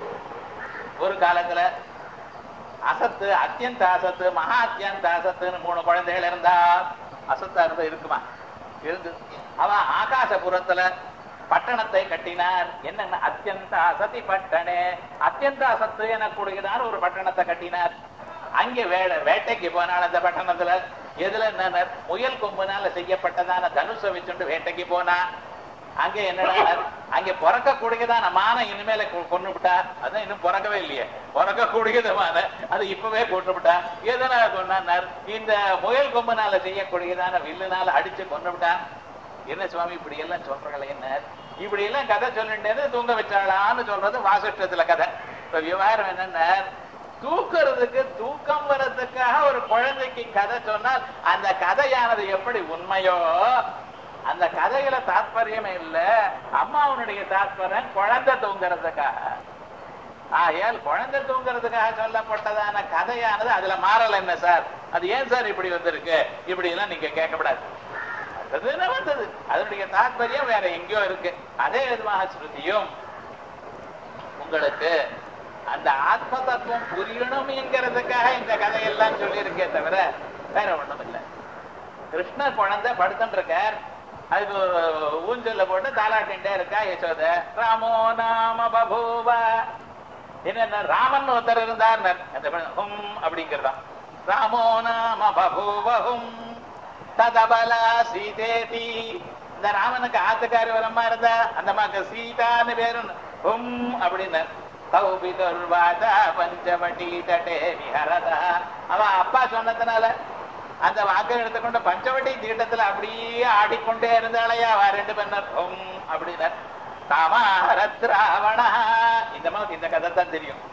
ஒரு காலத்துல அசத்து அத்தியந்த அசத்து மகா அத்தியந்த அசத்துன்னு மூணு குழந்தைகள் இருந்தா அசத்தா இருந்தா இருக்குமா இருந்து அவன் ஆகாசபுரத்துல பட்டணத்தை கட்டினார் என்னென்ன அத்தியந்த அசதி பட்டணே அத்தியந்த அசத்து எனக்கூடியதான ஒரு பட்டணத்தை கட்டினார் அங்கே வேட வேட்டைக்கு போனாள் அந்த பட்டணத்துல எதுல என்ன முயல் கொம்புனால செய்யப்பட்டதான தனுஷை வச்சுண்டு வேட்டைக்கு போனா அங்க என்னடா அங்க பிறக்கக்கூடியதான மானை இனிமேல கொ- கொன்னு விட்டா அதான் இன்னும் பிறக்கவே இல்லையே பிறக்கக்கூடியது மானை அது இப்பவே கொண்டு விட்டா எதனால கொண்டார் இந்த முயல் கொம்புனால செய்யக்கூடியதான வில்லுனால அடிச்சு கொண்டு விட்டான் என்ன சுவாமி இப்படி எல்லாம் சொல்றாங்களே என்ன இப்படி எல்லாம் கதை சொல்லிட்டேன்னு தூங்க வச்சாளான்னு சொல்றது வாசிஷ்டத்துல கதை இப்ப விவகாரம் என்னன்னா தூக்குறதுக்கு தூக்கம் வர்றதுக்காக ஒரு குழந்தைக்கு கதை சொன்னால் அந்த கதையானது எப்படி உண்மையோ அந்த கதையில தாத்பரியமே இல்ல அம்மாவனுடைய தாத்பரியம் குழந்தை தூங்குறதுக்காக ஆகையால் குழந்தை தூங்குறதுக்காக சொல்லப்பட்டதான கதையானது அதுல மாறல என்ன சார் அது ஏன் சார் இப்படி வந்திருக்கு இப்படி எல்லாம் நீங்க கேட்கக்கூடாது அதுதானே வந்தது அதனுடைய தாத்பரியம் வேற எங்கேயோ இருக்கு அதே விதமாக ஸ்ருதியும் உங்களுக்கு அந்த ஆத்ம தத்துவம் புரியணும் என்கிறதுக்காக இந்த கதையெல்லாம் சொல்லியிருக்கே தவிர வேற ஒண்ணும் இல்லை கிருஷ்ணர் குழந்தை படுத்துட்டு இருக்கார் அதுக்கு ஊஞ்சல்ல போட்டு தாலாட்டின்டே இருக்கா யசோத ராமோ நாம பபூவ என்னென்ன ராமன் ஒருத்தர் இருந்தார் அந்த பெண் ஹும் அப்படிங்கிறதா ராமோ நாம பபூவ ஹும் ததபலா சீதேதி இந்த ராமனுக்கு ஆத்துக்காரி வரமா இருந்தா அந்த அம்மாக்கு சீதான்னு பேரு ஹும் அப்படின்னு கௌபிதர்வாத பஞ்சவட்டி தட்டே விஹரதா அவ அப்பா சொன்னதுனால அந்த வாக்கை எடுத்துக்கொண்டு பஞ்சவட்டி தீட்டத்துல அப்படியே ஆடிக்கொண்டே இருந்தாளையா அவ ரெண்டு பேர் ஹும் அப்படின்னார் காமாரத் ராவணா இந்த மாதிரி இந்த கதை தான் தெரியும்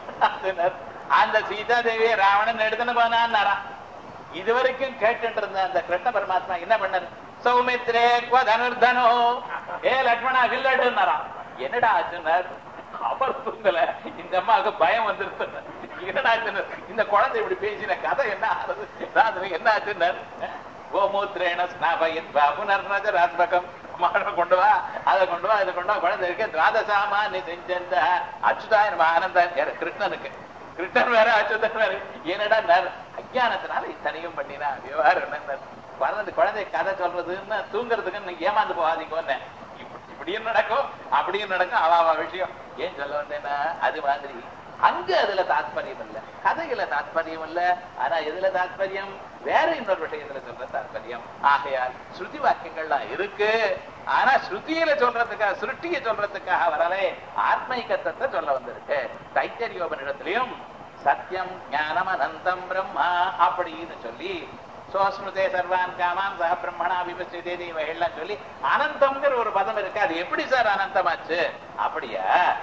அந்த சீதா தேவியை ராவணன் எடுத்துன்னு போனான்னாராம் இதுவரைக்கும் கேட்டுட்டு இருந்த அந்த கிருஷ்ண பரமாத்மா என்ன பண்ணாரு சௌமித்ரே குவ தனுர்தனோ ஏ லக்ஷ்மணா வில்லடுன்னாராம் என்னடா ஆச்சுன்னார் அவர் தூங்கல இந்த அம்மாவுக்கு பயம் வந்துருச்சு என்னடா ஆச்சுன்னு இந்த குழந்தை இப்படி பேசின கதை என்ன ஆகுது ராத்திரி என்ன ஆச்சுன்னார் கோமூத்திரேன ஸ்நாபயத் புனர்னஜ ராத்மகம் மாட கொண்டு வா அதை கொண்டு வா இதை கொண்டு வா குழந்தை இருக்கு துவாதசாமா நீ செஞ்சந்த அச்சுதாயன் ஆனந்தன் யாரு? கிருஷ்ணனுக்கு கிருஷ்ணன் வேற அச்சுதன் வேற என்னடா நர் அஜானத்தினால இத்தனையும் பண்ணினா விவகாரம் என்ன வர்றது குழந்தை கதை சொல்றதுன்னு தூங்குறதுக்கு நீங்க ஏமாந்து போகாதீங்கன்னு இப்படி இப்படியும் நடக்கும் அப்படியும் நடக்கும் அவ அவ விஷயம் ஏன் சொல்ல வந்தேன்னா அது மாதிரி அங்க அதுல தாத்பரியம் இல்ல கதையில தாத்பரியம் இல்ல ஆனா எதுல தாத்பரியம் வேற இன்னொரு விஷயத்துல சொல்ற தாத்பரியம் ஆகையால் ஸ்ருதி வாக்கியங்கள்லாம் இருக்கு ஆனா ஸ்ருதியில சொல்றதுக்காக சிருஷ்டிய சொல்றதுக்காக வரலே ஆத்மைகத்தத்தை சொல்ல வந்திருக்கு தைத்தரியோபனிடத்திலையும் சத்தியம் ஞானம் அனந்தம் பிரம்மா அப்படின்னு சொல்லி சோஸ்மிருதே சர்வான் காமான் சக பிரம்மணா விபசிதே இவைகள்லாம் சொல்லி அனந்தம்ங்கிற ஒரு பதம் இருக்கு அது எப்படி சார் அனந்தமாச்சு அப்படியா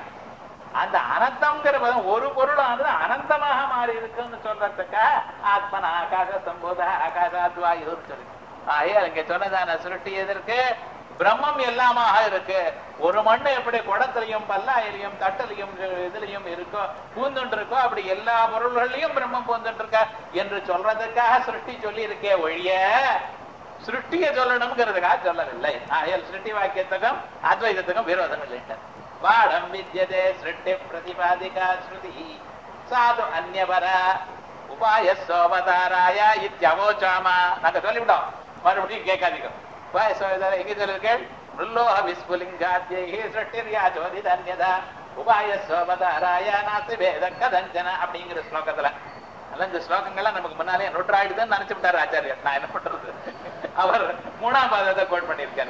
அந்த அனந்தம்ங்கிற பதம் ஒரு பொருளானது அனந்தமாக மாறி இருக்குன்னு சொல்றதுக்கா ஆத்மன ஆகாச சம்போத ஆகாசாத்வா இதுன்னு சொல்லி ஆகையா இங்க சொன்னதான சுருட்டி எதற்கு பிரம்மம் எல்லாமாக இருக்கு ஒரு மண்ணு எப்படி குடத்திலையும் பல்லாயிலையும் தட்டலையும் இதுலயும் இருக்கோ பூந்துட்டு இருக்கோ அப்படி எல்லா பொருள்கள்லயும் பிரம்மம் பூந்துட்டு இருக்கா என்று சொல்றதுக்காக சிருஷ்டி சொல்லி இருக்கே ஒழிய சிருஷ்டியை சொல்லணுங்கிறதுக்காக சொல்லவில்லை ஆகையால் சிருஷ்டி வாக்கியத்துக்கும் அத்வைதத்துக்கும் விரோதம் இல்லை பாடம் வித்தியதே சிருஷ்டி பிரதிபாதிகா ஸ்ருதி சாது அந்நியபர உபாய சோபதாராய இத்தியவோச்சாமா நாங்க சொல்லிவிட்டோம் மறுபடியும் கேட்காதீங்க உபாய சோபதார எங்க சொல்லிருக்கேன் முல்லோக விஸ்புலிங்காத்தியை சிருஷ்டிரியா ஜோதித அந்யதா உபாய சோபதாராய நாசி வேத கதஞ்சன அப்படிங்கிற ஸ்லோகத்துல அதெல்லாம் இந்த ஸ்லோகங்கள்லாம் நமக்கு முன்னாலே நூற்றாயிடுதுன்னு நினைச்சு விட்டாரு ஆச்சாரியர் நான் என்ன பண்றது அவர் மூணாம் பாதத்தை கோட் பண்ணியிருக்காரு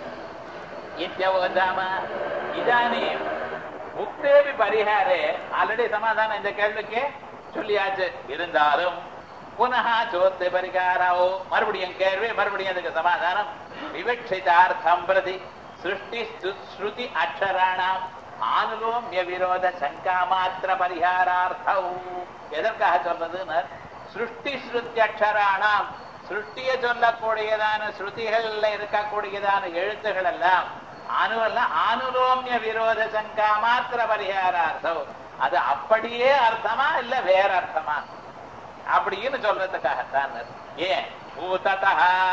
இத்தியவோதாம இதானே முக்தேபி பரிகாரே ஆல்ரெடி சமாதானம் இந்த கேள்விக்கு சொல்லியாச்சு இருந்தாலும் புனः சோத்து பரிகாராவோ மறுபடியும் கேள்வி மறுபடியும் அதுக்கு சமாதானம் விவட்சிதார்த்தம் பிரதி சிருஷ்டி ஸ்ருதி அக்ஷராணாம் ஆனுலோமிய விரோத சங்கா மாத்திர பரிகாரார்த்தம் எதற்காக சொல்றதுன்னு சிருஷ்டி ஸ்ருதி அக்ஷராணாம் சிருஷ்டிய சொல்லக்கூடியதான ஸ்ருதிகள்ல இருக்கக்கூடியதான எழுத்துகள் எல்லாம் அணுவெல்லாம் ஆனுலோமிய விரோத சங்கா மாத்திர பரிகாரார்த்தம் அது அப்படியே அர்த்தமா இல்ல வேற அர்த்தமா அப்படின்னு சொல்றதுக்காகத்தான் ஏன் பூததா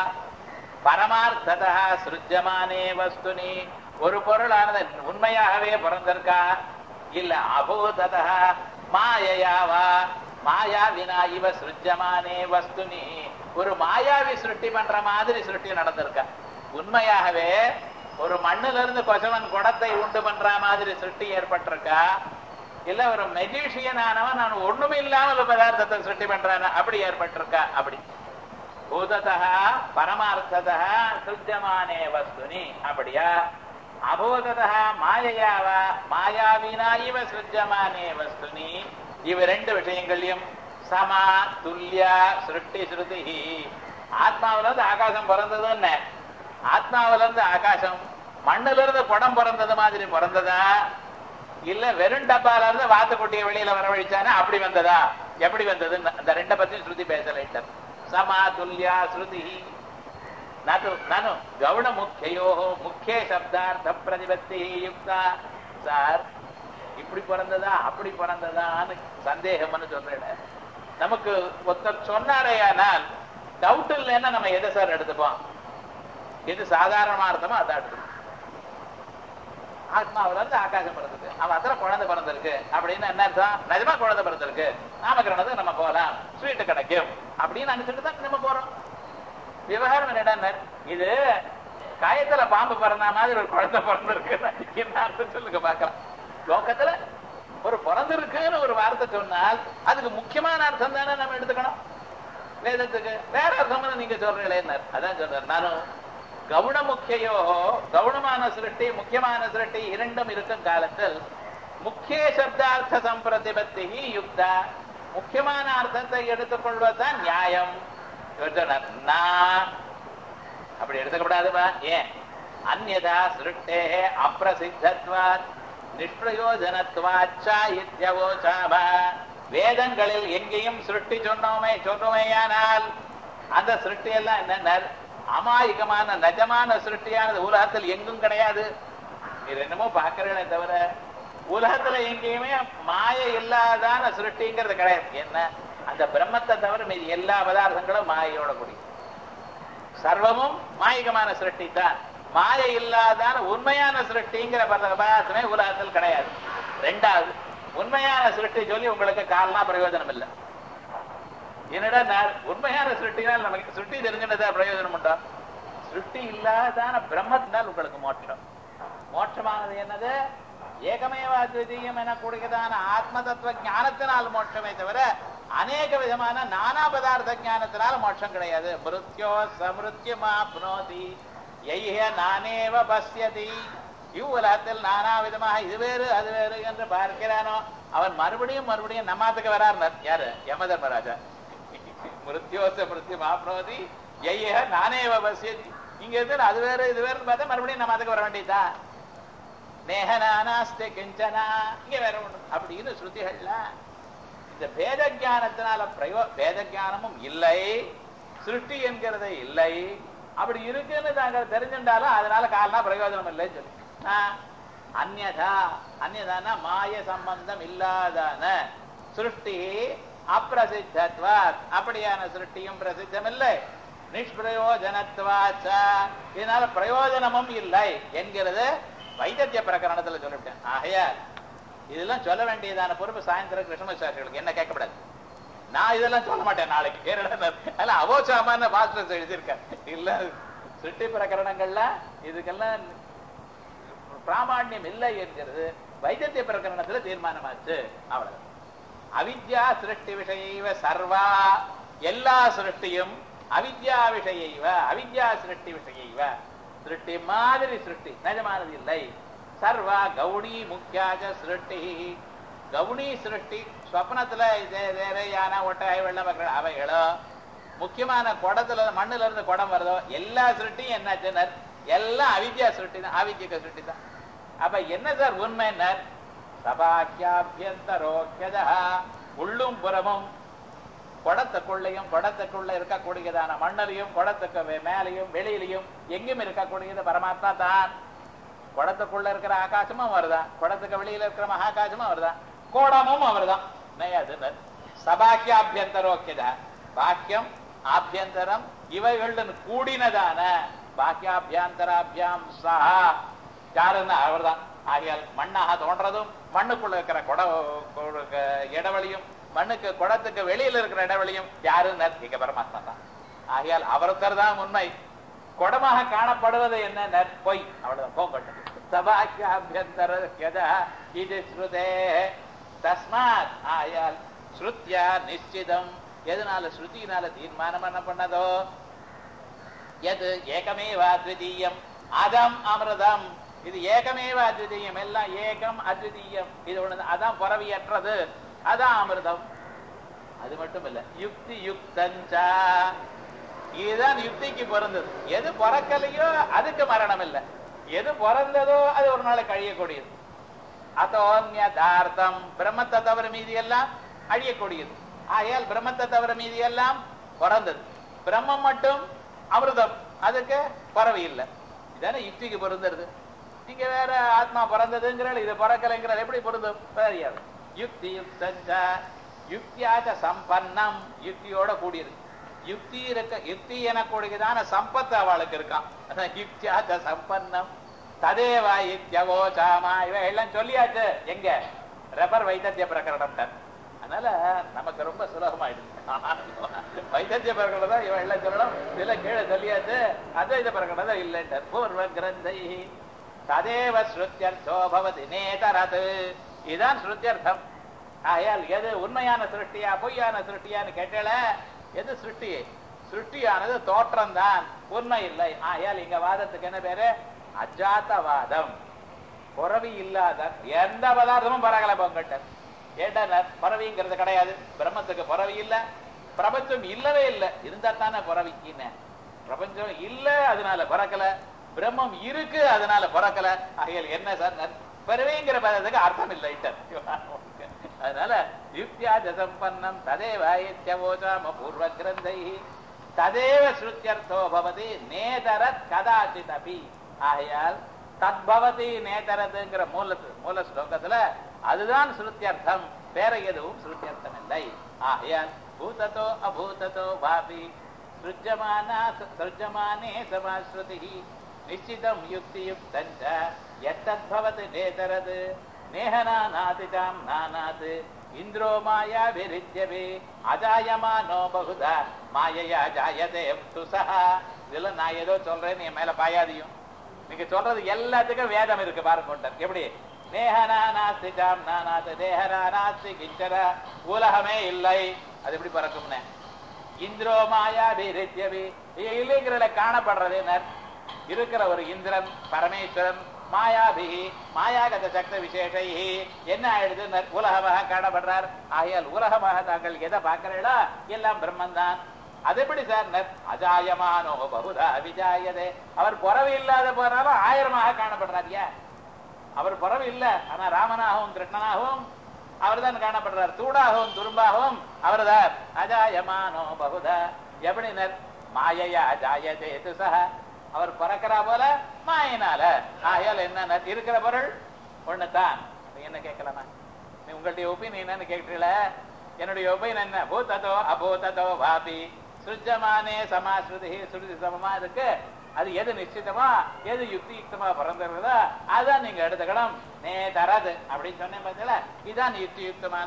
பரமார்த்ததா சிருஜமானே வஸ்துனி ஒரு பொருளானது உண்மையாகவே பிறந்திருக்கா இல்ல அபூததா மாயையாவா மாயாவினா இவ சிருஜமானே வஸ்துனி ஒரு மாயாவி சிருஷ்டி பண்ற மாதிரி சிருஷ்டி நடந்திருக்கா உண்மையாகவே ஒரு மண்ணுல இருந்து கொசவன் குடத்தை உண்டு பண்ற மாதிரி சிருஷ்டி ஏற்பட்டிருக்கா இல்ல ஒரு மெஜிஷியன் ஆனவன் நான் ஒண்ணுமே இல்லாம ஒரு பதார்த்தத்தை சிருஷ்டி பண்றான அப்படி ஏற்பட்டிருக்கா அப்படி பூததா பரமார்த்ததா சிருஜமானே வஸ்துனி அப்படியா அபூததா மாயையாவா மாயாவினா இவ சிருஜமானே வஸ்துனி இவ ரெண்டு விஷயங்களையும் சமா துல்லியா சிருஷ்டி ஸ்ருதி ஆத்மாவில இருந்து ஆகாசம் பிறந்ததுன்னு ஆத்மாவில இருந்து ஆகாசம் மண்ணுல இருந்து குடம் பிறந்தது மாதிரி பிறந்ததா இல்ல வெறும் டப்பால இருந்து வாத்துக்குட்டியை வெளியில வரவழிச்சானே அப்படி வந்ததா எப்படி வந்தது அந்த ரெண்ட பத்தி ஸ்ருதி பேசல சமா துல்லியா ஸ்ருதி ನಾನು ನಾನು ಗೌಣ ಮುಖ್ಯಯೋ ಮುಖ್ಯ ಶಬ್ದಾರ್ಥ ಪ್ರತಿಪತ್ತಿ யுக்தா சார் இப்படி பிறந்ததா அப்படி பிறந்ததான்னு சந்தேகம்னு சொல்றேன் நமக்கு ஒருத்தர் சொன்னாரேயானால் டவுட் இல்லைன்னா நம்ம எதை சார் எடுத்துப்போம் எது சாதாரணமா அர்த்தமோ அதான் எடுத்துப்போம் ஆத்மாவில இருந்து ஆகாசம் பிறந்தது அவன் அத்தனை குழந்தை பிறந்திருக்கு அப்படின்னு என்ன அர்த்தம் நிஜமா குழந்தை பிறந்திருக்கு நாமக்கரணத்துக்கு நம்ம போகலாம் ஸ்வீட்டு கிடைக்கும் அப்படின்னு நினைச்சிட்டு தான் நம்ம போறோம் விவகாரம் என்னடா இது காயத்துல பாம்பு பிறந்த மாதிரி ஒரு குழந்தை பிறந்திருக்கு என்ன அர்த்தம் சொல்லுங்க பாக்கலாம் லோகத்துல ஒரு பிறந்திருக்குன்னு ஒரு வார்த்தை சொன்னால் அதுக்கு முக்கியமான அர்த்தம் தானே நம்ம எடுத்துக்கணும் வேதத்துக்கு வேற அர்த்தம் நீங்க சொல்றீங்களே அதான் சொல்றேன் நானும் கவுன முக்கியோ கவுனமான சிருஷ்டி முக்கியமான சிருஷ்டி இரண்டும் இருக்கும் காலத்தில் முக்கிய சப்தார்த்த சம்பிரதிபத்தி யுக்தா முக்கியமான அர்த்தத்தை எடுத்துக்கொள்வதுதான் நியாயம் நான் அப்படி எடுத்துக்கப்படாதுப்பா ஏன் அந்நதா சிருஷ்டே அப்பிரசித்தத்வாத் நிஷ்பிரயோஜனத்துவாச்சா இத்தியவோச்சாம வேதங்களில் எங்கேயும் சிருஷ்டி சொன்னோமே சொன்னோமேயானால் அந்த சிருஷ்டி எல்லாம் என்ன அமாயகமான நஜமான சிருஷ்டியானது உலகத்தில் எங்கும் கிடையாது நீர் என்னமோ பாக்குறீங்களே தவிர உலகத்துல எங்கேயுமே மாய இல்லாதான சிருஷ்டிங்கிறது கிடையாது என்ன அந்த பிரம்மத்தை தவிர மீதி எல்லா பதார்த்தங்களும் மாயையோட கூடிய சர்வமும் மாயிகமான சிருஷ்டி தான் மாய இல்லாதான உண்மையான சிருஷ்டிங்கிற பத- பதார்த்தமே உலகத்தில் கிடையாது ரெண்டாவது உண்மையான சிருஷ்டி சொல்லி உங்களுக்கு காரணா பிரயோஜனம் இல்லை என்னடா நான் உண்மையான சிருஷ்டினால் நமக்கு சிருஷ்டி தெரிஞ்சுனதா பிரயோஜனம் உண்டா சிருஷ்டி இல்லாதான பிரம்மத்தினால் உங்களுக்கு மோட்சம் மோட்சமானது என்னது ஏகமேவ அத்விதீயம் எனக்கூடியதான ஆத்ம தத்துவ ஞானத்தினால் மோட்சமே தவிர அநேக விதமான நானா பதார்த்த ஞானத்தினால் மோட்சம் கிடையாது மிருத்யோ சமிருத்யமாப்னோதி எய்ய நானேவ பஸ்யதி இவ்வுலகத்தில் நானா விதமாக இது வேறு அது வேறு என்று பார்க்கிறானோ அவன் மறுபடியும் மறுபடியும் நம்மாத்துக்கு வரார் யாரு யம தர்மராஜா மிருத்யோச மிருத்யம் ஆப்னோதி எய்ய நானேவ பஸ்யதி இங்க இருந்து அது வேறு இது வேறுன்னு பார்த்தா மறுபடியும் நம்மாத்துக்கு வர வேண்டியதா நேகனானாஸ்தே கிஞ்சனா இங்க வேற ஒண்ணு அப்படின்னு ஸ்ருதிகள்ல இந்த பேத ஞானத்தினால பிரயோ பேத ஞானமும் இல்லை சிருஷ்டி என்கிறது இல்லை அப்படி இருக்குன்னு நாங்கள் தெரிஞ்சுட்டாலும் அதனால காலனா பிரயோஜனம் இல்லைன்னு சொல்லி ஆஹ், அந்யதா அந்யதான மாய சம்பந்தம் இல்லாதான சிருஷ்டி அப்பிரசித்தத்வா அப்படியான சிருஷ்டியும் பிரசித்தம் இல்லை நிஷ்பிரயோஜனத்வாச்ச இதனால பிரயோஜனமும் இல்லை என்கிறது வைத்திய பிரகரணத்துல சொல்லிவிட்டேன் ஆகையால் இதெல்லாம் சொல்ல வேண்டியதான பொறுப்பு சாயந்தரம் கிருஷ்ண சாஸ்திரிகளுக்கு என்ன கேட்கப்படாது நான் இதெல்லாம் சொல்ல மாட்டேன் நாளைக்கு ஏன்னா அல்ல அவோசாமான மாஸ்டர்ஸ் எழுதியிருக்கேன் இல்ல சிருஷ்டி பிரகரணங்கள்ல இதுக்கெல்லாம் பிராமாண்யம் இல்லை என்கிறது வைத்திய பிரகரணத்துல தீர்மானமாச்சு அவ்வளவு அவித்யா சிருஷ்டி விஷயைவ சர்வா எல்லா சிருஷ்டியும் அவித்யா விஷயைவ அவித்யா சிருஷ்டி விஷயைவ சிருஷ்டி மாதிரி சிருஷ்டி நிஜமானது இல்லை சர்வா கௌணி முக்கியாக சிருஷ்டி கவுனி சிருஷ்டி ஸ்வப்னத்துல இதே வேற யானை ஒட்டகை வெள்ளம் வகைகள் அவைகளோ முக்கியமான குடத்துல மண்ணுல இருந்து குடம் வருதோ எல்லா சிருஷ்டியும் என்னாச்சுன்னா எல்லாம் அவித்யா சிருஷ்டி தான் ஆவித்யக சிருஷ்டி தான் அப்ப என்ன சார் உண்மைனர் சபாக்கியாபியந்தரோக்கியதா உள்ளும் புறமும் குடத்துக்குள்ளையும் குடத்துக்குள்ள இருக்கக்கூடியதான மண்ணிலையும் குடத்துக்கு வே- மேலையும் வெளியிலையும் எங்கும் இருக்கக்கூடியது பரமாத்மா தான் குடத்துக்குள்ள இருக்கிற ஆகாசமும் வருதான் குடத்துக்கு வெளியில இருக்கிற மகாகாசமும் வருதான் கோடமும் அவர்தான் நயாது சபாக்கியாபியந்தரோக்கியதா பாக்கியம் ஆபியந்தரம் இவைகளுடன் கூடினதான பாக்கியாபியந்தராபியாம் சஹா யாருன்னா அவர்தான் ஆகையால் மண்ணாக தோன்றதும் மண்ணுக்குள்ள இருக்கிற குட கு- க- இடைவெளியும் மண்ணுக்கு குடத்துக்கு வெளியில இருக்கிற இடைவெளியும் யாருன்னு இங்க பரமாத்மா தான் ஆகையால் அவர்த்தர் தான் உண்மை குடமாக காணப்படுவது என்ன பொய் அவ்வளவுதான் போங்கட்டும் சபாக்கியாபியந்தர இது ஸ்ருதே தஸ்மாத் ஆயால் ஸ்ருத்யா நிச்சிதம் எதனால ஸ்ருதியினால தீர்மானம் என்ன பண்ணதோ எது ஏகமேவ அத்விதீயம் அதம் அமிர்தம் இது ஏகமேவ அத்விதீயம் எல்லாம் ஏகம் அத்விதீயம் இது ஒண்ணு அதான் பரவியற்றது அதான் அமிர்தம் அது மட்டும் இல்ல யுக்தி யுக்தஞ்சா இதுதான் யுக்திக்கு பிறந்தது எது பிறக்கலையோ அதுக்கு மரணம் இல்லை எது பிறந்ததோ அது ஒரு நாளை கழியக்கூடியது அதோன்யதார்த்தம் பிரம்மத்தை தவிர மீதி எல்லாம் அழியக்கூடியது ஆகையால் பிரம்மத்தை தவிர மீதி எல்லாம் பிறந்தது பிரம்மம் மட்டும் அமிர்தம் அதுக்கு பறவை இல்லை இதானே யுக்திக்கு பொருந்துறது நீங்க வேற ஆத்மா பிறந்ததுங்கிறால் இது பிறக்கலைங்கிறால் எப்படி பொருந்தும் தெரியாது யுக்தி யுக்தஞ்ச யுக்தியாச்ச சம்பன்னம் யுக்தியோட கூடியது யுக்தி இருக்க யுக்தி எனக்கூடியதான சம்பத்து அவளுக்கு இருக்கான் அதான் யுக்தியாச்ச சம்பன்னம் ததேவா யுக்தியவோசாமா இவ எல்லாம் சொல்லியாச்சு எங்க ரெபர் வைத்திய பிரகரணம் அதனால நமக்கு ரொம்ப சுலபமாயிடுது வைத்திய பிரகரணம் தான் இவன் எல்லாம் சொல்லணும் இல்ல கீழே சொல்லியாச்சு அத்வைத பிரகரணம் தான் இல்லைன்றார் பூர்வ கிரந்தை ததேவ ஸ்ருத்தியர்த்தோ பவதி நேதரது இதுதான் ஸ்ருத்தியர்த்தம் ஆகையால் எது உண்மையான சிருஷ்டியா பொய்யான சிருஷ்டியான்னு கேட்டல எது சிருஷ்டி சிருஷ்டியானது தோற்றம் தான் உண்மை இல்லை ஆகையால் இங்க வாதத்துக்கு என்ன பேரு அஜாத்தவாதம் புறவி இல்லாத எந்த பதார்த்தமும் பரகல பொங்கட்ட ஏண்டா பறவைங்கிறது கிடையாது பிரம்மத்துக்கு புறவி இல்ல பிரபஞ்சம் இல்லவே இல்லை இருந்தா தானே புறவிக்கின்னு பிரபஞ்சம் இல்ல அதனால பிறக்கல பிரம்மம் இருக்கு அதனால பிறக்கல ஆகையால் என்ன சார் பிறவிங்கிற பதத்துக்கு அர்த்தம் இல்லை அதனால யுக்தியாஜ சம்பன்னம் ததேவாயித்யவோசாம பூர்வ கிரந்தை ததேவ ஸ்ருத்தியர்த்தோ பவதி நேதரத் கதாச்சித் அபி ஆகையால் தத்பவதி நேதரதுங்கிற மூலத்து மூல ஸ்லோகத்துல அதுதான் ஸ்ருத்தியர்த்தம் வேற எதுவும் ஸ்ருத்தியர்த்தம் இல்லை ஆகையால் பூதத்தோ அபூதத்தோ வாபி सृज्यमाना सृज्यमाने समाश्रुतिः निश्चितं युक्तियुक्तं च यत्तद्भवति नेतरद् नेहनानातितां नानात् इन्द्रो मायाभिरित्यपि अजायमानो बहुधा மாயையா ஜாயதே துசஹா இதுல நான் ஏதோ சொல்றேன் என் மேல பாயாதியும் நீங்க சொல்றது எல்லாத்துக்கும் வேதம் இருக்கு பாருங்க எப்படி நேஹனா நாஸ்தி ஜாம் நானாத் தேஹனா நாஸ்தி கிஞ்சர உலகமே இல்லை அது எப்படி பறக்கும்னு இந்திரோ மாயா பீரித்யபி இல்லைங்கிறதுல காணப்படுறது இருக்கிற ஒரு இந்திரன் பரமேஸ்வரன் மாயாபிகி மாயாகத சக்த விசேஷை என்ன ஆயிடுது உலகமாக காணப்படுறார் ஆகையால் உலகமாக தாங்கள் எதை பார்க்கிறீங்களோ எல்லாம் பிரம்மன் தான் அது எப்படி சார் அஜாயமானோ பகுதா விஜாயதே அவர் புறவு இல்லாத போனாலும் ஆயிரமாக காணப்படுறாரியா அவர் புறவு இல்ல ஆனா ராமனாகவும் கிருஷ்ணனாகவும் அவர் தான் காணப்படுறார் தூடாகவும் துரும்பாகவும் அவர் தான் அஜாயமானோ பகுத எப்படினர் மாயையா அஜாயதே துசக அவர் பிறக்கிறா போல மாயினால ஆயால் என்ன இருக்கிற பொருள் ஒண்ணுதான் என்ன கேட்கலாமா நீ உங்களுடைய ஒப்பீனியன் என்னன்னு கேட்கல என்னுடைய ஒப்பீனியன் என்ன பூததோ அபூததோ வாபி சுஜமானே சமாஸ்ருதி சுருதி சமமா இருக்கு அது எது நிச்சயமா எது யுக்தி யுக்தமா பிறந்திருக்குதோ அதான் நீங்க எடுத்துக்கணும் நே தராது அப்படின்னு சொன்னேன் பார்த்தீங்களா இதுதான் யுக்தி யுக்தமான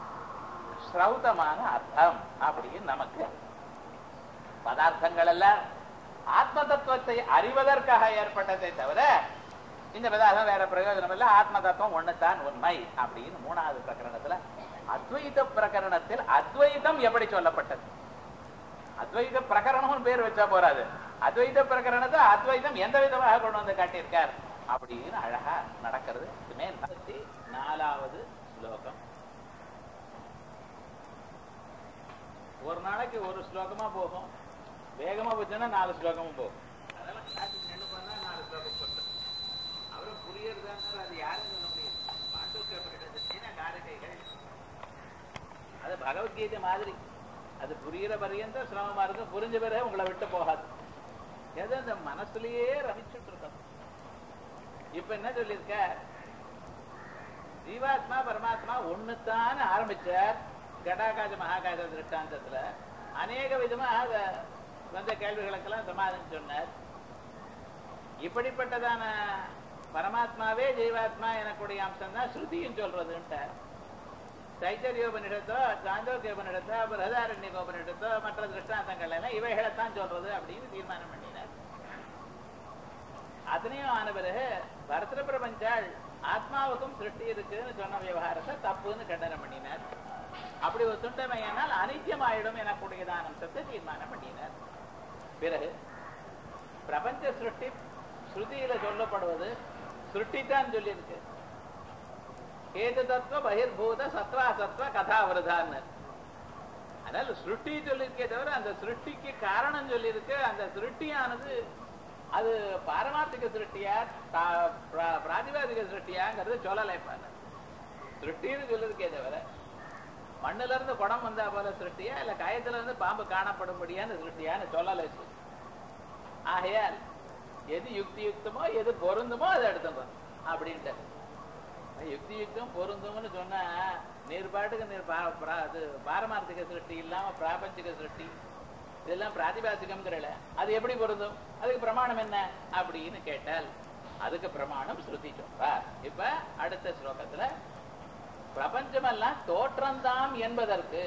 ஸ்ரௌதமான அர்த்தம் அப்படின்னு நமக்கு பதார்த்தங்கள் எல்லாம் ஆத்ம தத்துவத்தை அறிவதற்காக ஏற்பட்டதை தவிர இந்த பதார்த்தம் வேற பிரயோஜனம் இல்ல ஆத்ம தத்துவம் ஒண்ணுதான் உண்மை அப்படின்னு மூணாவது பிரகரணத்துல அத்வைத பிரகரணத்தில் அத்வைதம் எப்படி சொல்லப்பட்டது அத்வைத பிரகரணம் பேர் வச்சா போறாது அத்வைத பிரகரணத்தை அத்வைதம் எந்த விதமாக கொண்டு வந்து காட்டியிருக்கார் அப்படின்னு அழகா நடக்கிறது இதுமே நாற்பத்தி நாலாவது ஸ்லோகம் ஒரு நாளைக்கு ஒரு ஸ்லோகமா போகும் வேகமா போச்சுன்னா நாலு ஸ்லோகமும் போகும் அதெல்லாம் கிளாஸுக்கு நின்று பண்ணா நாலு ஸ்லோகம் போட்டோம் அவரும் புரியறதுனால அது யாரும் சொல்ல முடியாது பாண்டவ காரகைகள் அது பகவத்கீதை மாதிரி அது புரியிற பரியந்த சிரமமா இருக்கும் புரிஞ்ச பிறகு உங்களை விட்டு போகாது ஏதோ இந்த மனசுலயே ரமிச்சுட்டு இருக்கணும் இப்ப என்ன சொல்லியிருக்க ஜீவாத்மா பரமாத்மா ஒண்ணுத்தான் ஆரம்பிச்சார் கடாகாஜ மகாகாஜ திருஷ்டாந்தத்துல அநேக விதமா அத வந்த கேள்விகளுக்கெல்லாம் சமாதானம் சொன்னார் இப்படிப்பட்டதான பரமாத்மாவே ஜீவாத்மா எனக்குடைய அம்சம் தான் ஸ்ருதியும் சொல்றதுன்ட்டார் தைத்தரியோபனிடத்தோ சாந்தோக்கியோபனிடத்தோ பிரதாரண்யகோபனிடத்தோ மற்ற திருஷ்டாந்தங்கள் எல்லாம் இவைகளைத்தான் சொல்றது அப்படின்னு தீர்மானம் பண்ணினார் அதனையும் ஆன பிறகு பரத்திர பிரபஞ்சாள் ஆத்மாவுக்கும் சிருஷ்டி இருக்குன்னு சொன்ன விவகாரத்தை தப்புன்னு கண்டனம் பண்ணினார் அப்படி ஒரு துண்டமையானால் அனித்தியம் ஆயிடும் எனக்கூடியதான அம்சத்தை தீர்மானம் பண்ணினார் பிறகு பிரபஞ்ச சிருஷ்டி ஸ்ருதியில சொல்லப்படுவது சிருஷ்டித்தான் சொல்லியிருக்கு ஏது தத்துவ பகிர்பூத சத்வா சத்வ கதாவிரதான்னு அதனால சிருஷ்டி சொல்லியிருக்கே தவிர அந்த சிருஷ்டிக்கு காரணம் சொல்லியிருக்கு அந்த சிருஷ்டியானது அது பாரமார்த்திக சிருஷ்டியா பிராதிபாதிக சிருஷ்டியாங்கிறது சொல்லலை சிருஷ்டின்னு சொல்லியிருக்கே தவிர மண்ணுல இருந்து குடம் வந்தா போல சிருஷ்டியா இல்ல கயத்துல இருந்து பாம்பு காணப்படும்படியான சிருஷ்டியான்னு சொல்லலை ஆகையால் எது யுக்தி யுக்தமோ எது பொருந்துமோ அதை எடுத்துங்க அப்படின்ட்டு யுக்தி யுக்தம் பொருந்தும்னு சொன்னா நீர் பாட்டுக்கு நீர் அது பாரமார்த்திக சிருஷ்டி இல்லாம பிராபஞ்சிக சிருஷ்டி இதெல்லாம் பிராதிபாசிகம்ங்கிறல அது எப்படி பொருந்தும் அதுக்கு பிரமாணம் என்ன அப்படின்னு கேட்டால் அதுக்கு பிரமாணம் ஸ்ருதி சொல்றார் இப்ப அடுத்த ஸ்லோகத்துல பிரபஞ்சமெல்லாம் தோற்றம்தான் என்பதற்கு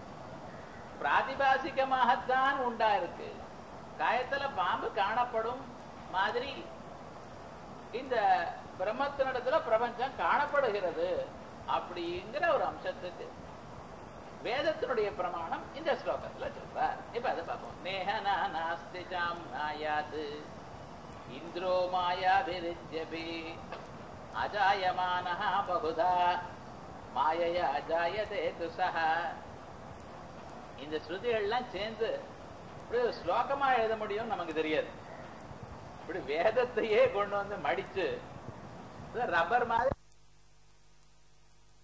பிராதிபாசிகமாகத்தான் உண்டா இருக்கு காயத்துல பாம்பு காணப்படும் மாதிரி இந்த பிரம்மத்தினிடத்துல பிரபஞ்சம் காணப்படுகிறது அப்படிங்கிற ஒரு அம்சத்துக்கு வேதத்தினுடைய பிரமாணம் இந்த ஸ்லோகத்துல சொல்றார் இப்ப அதை பார்ப்போம் நேஹனா நாஸ்தி ஜாம் நாயாது இந்திரோ மாயாபிரிஜபி அஜாயமானஹா பகுதா மாயையா அஜாயதே துசஹா இந்த ஸ்ருதிகள்லாம் சேர்ந்து இப்படி ஒரு ஸ்லோகமா எழுத முடியும்னு நமக்கு தெரியாது இப்படி வேதத்தையே கொண்டு வந்து மடிச்சு ரப்பர் மாதிரி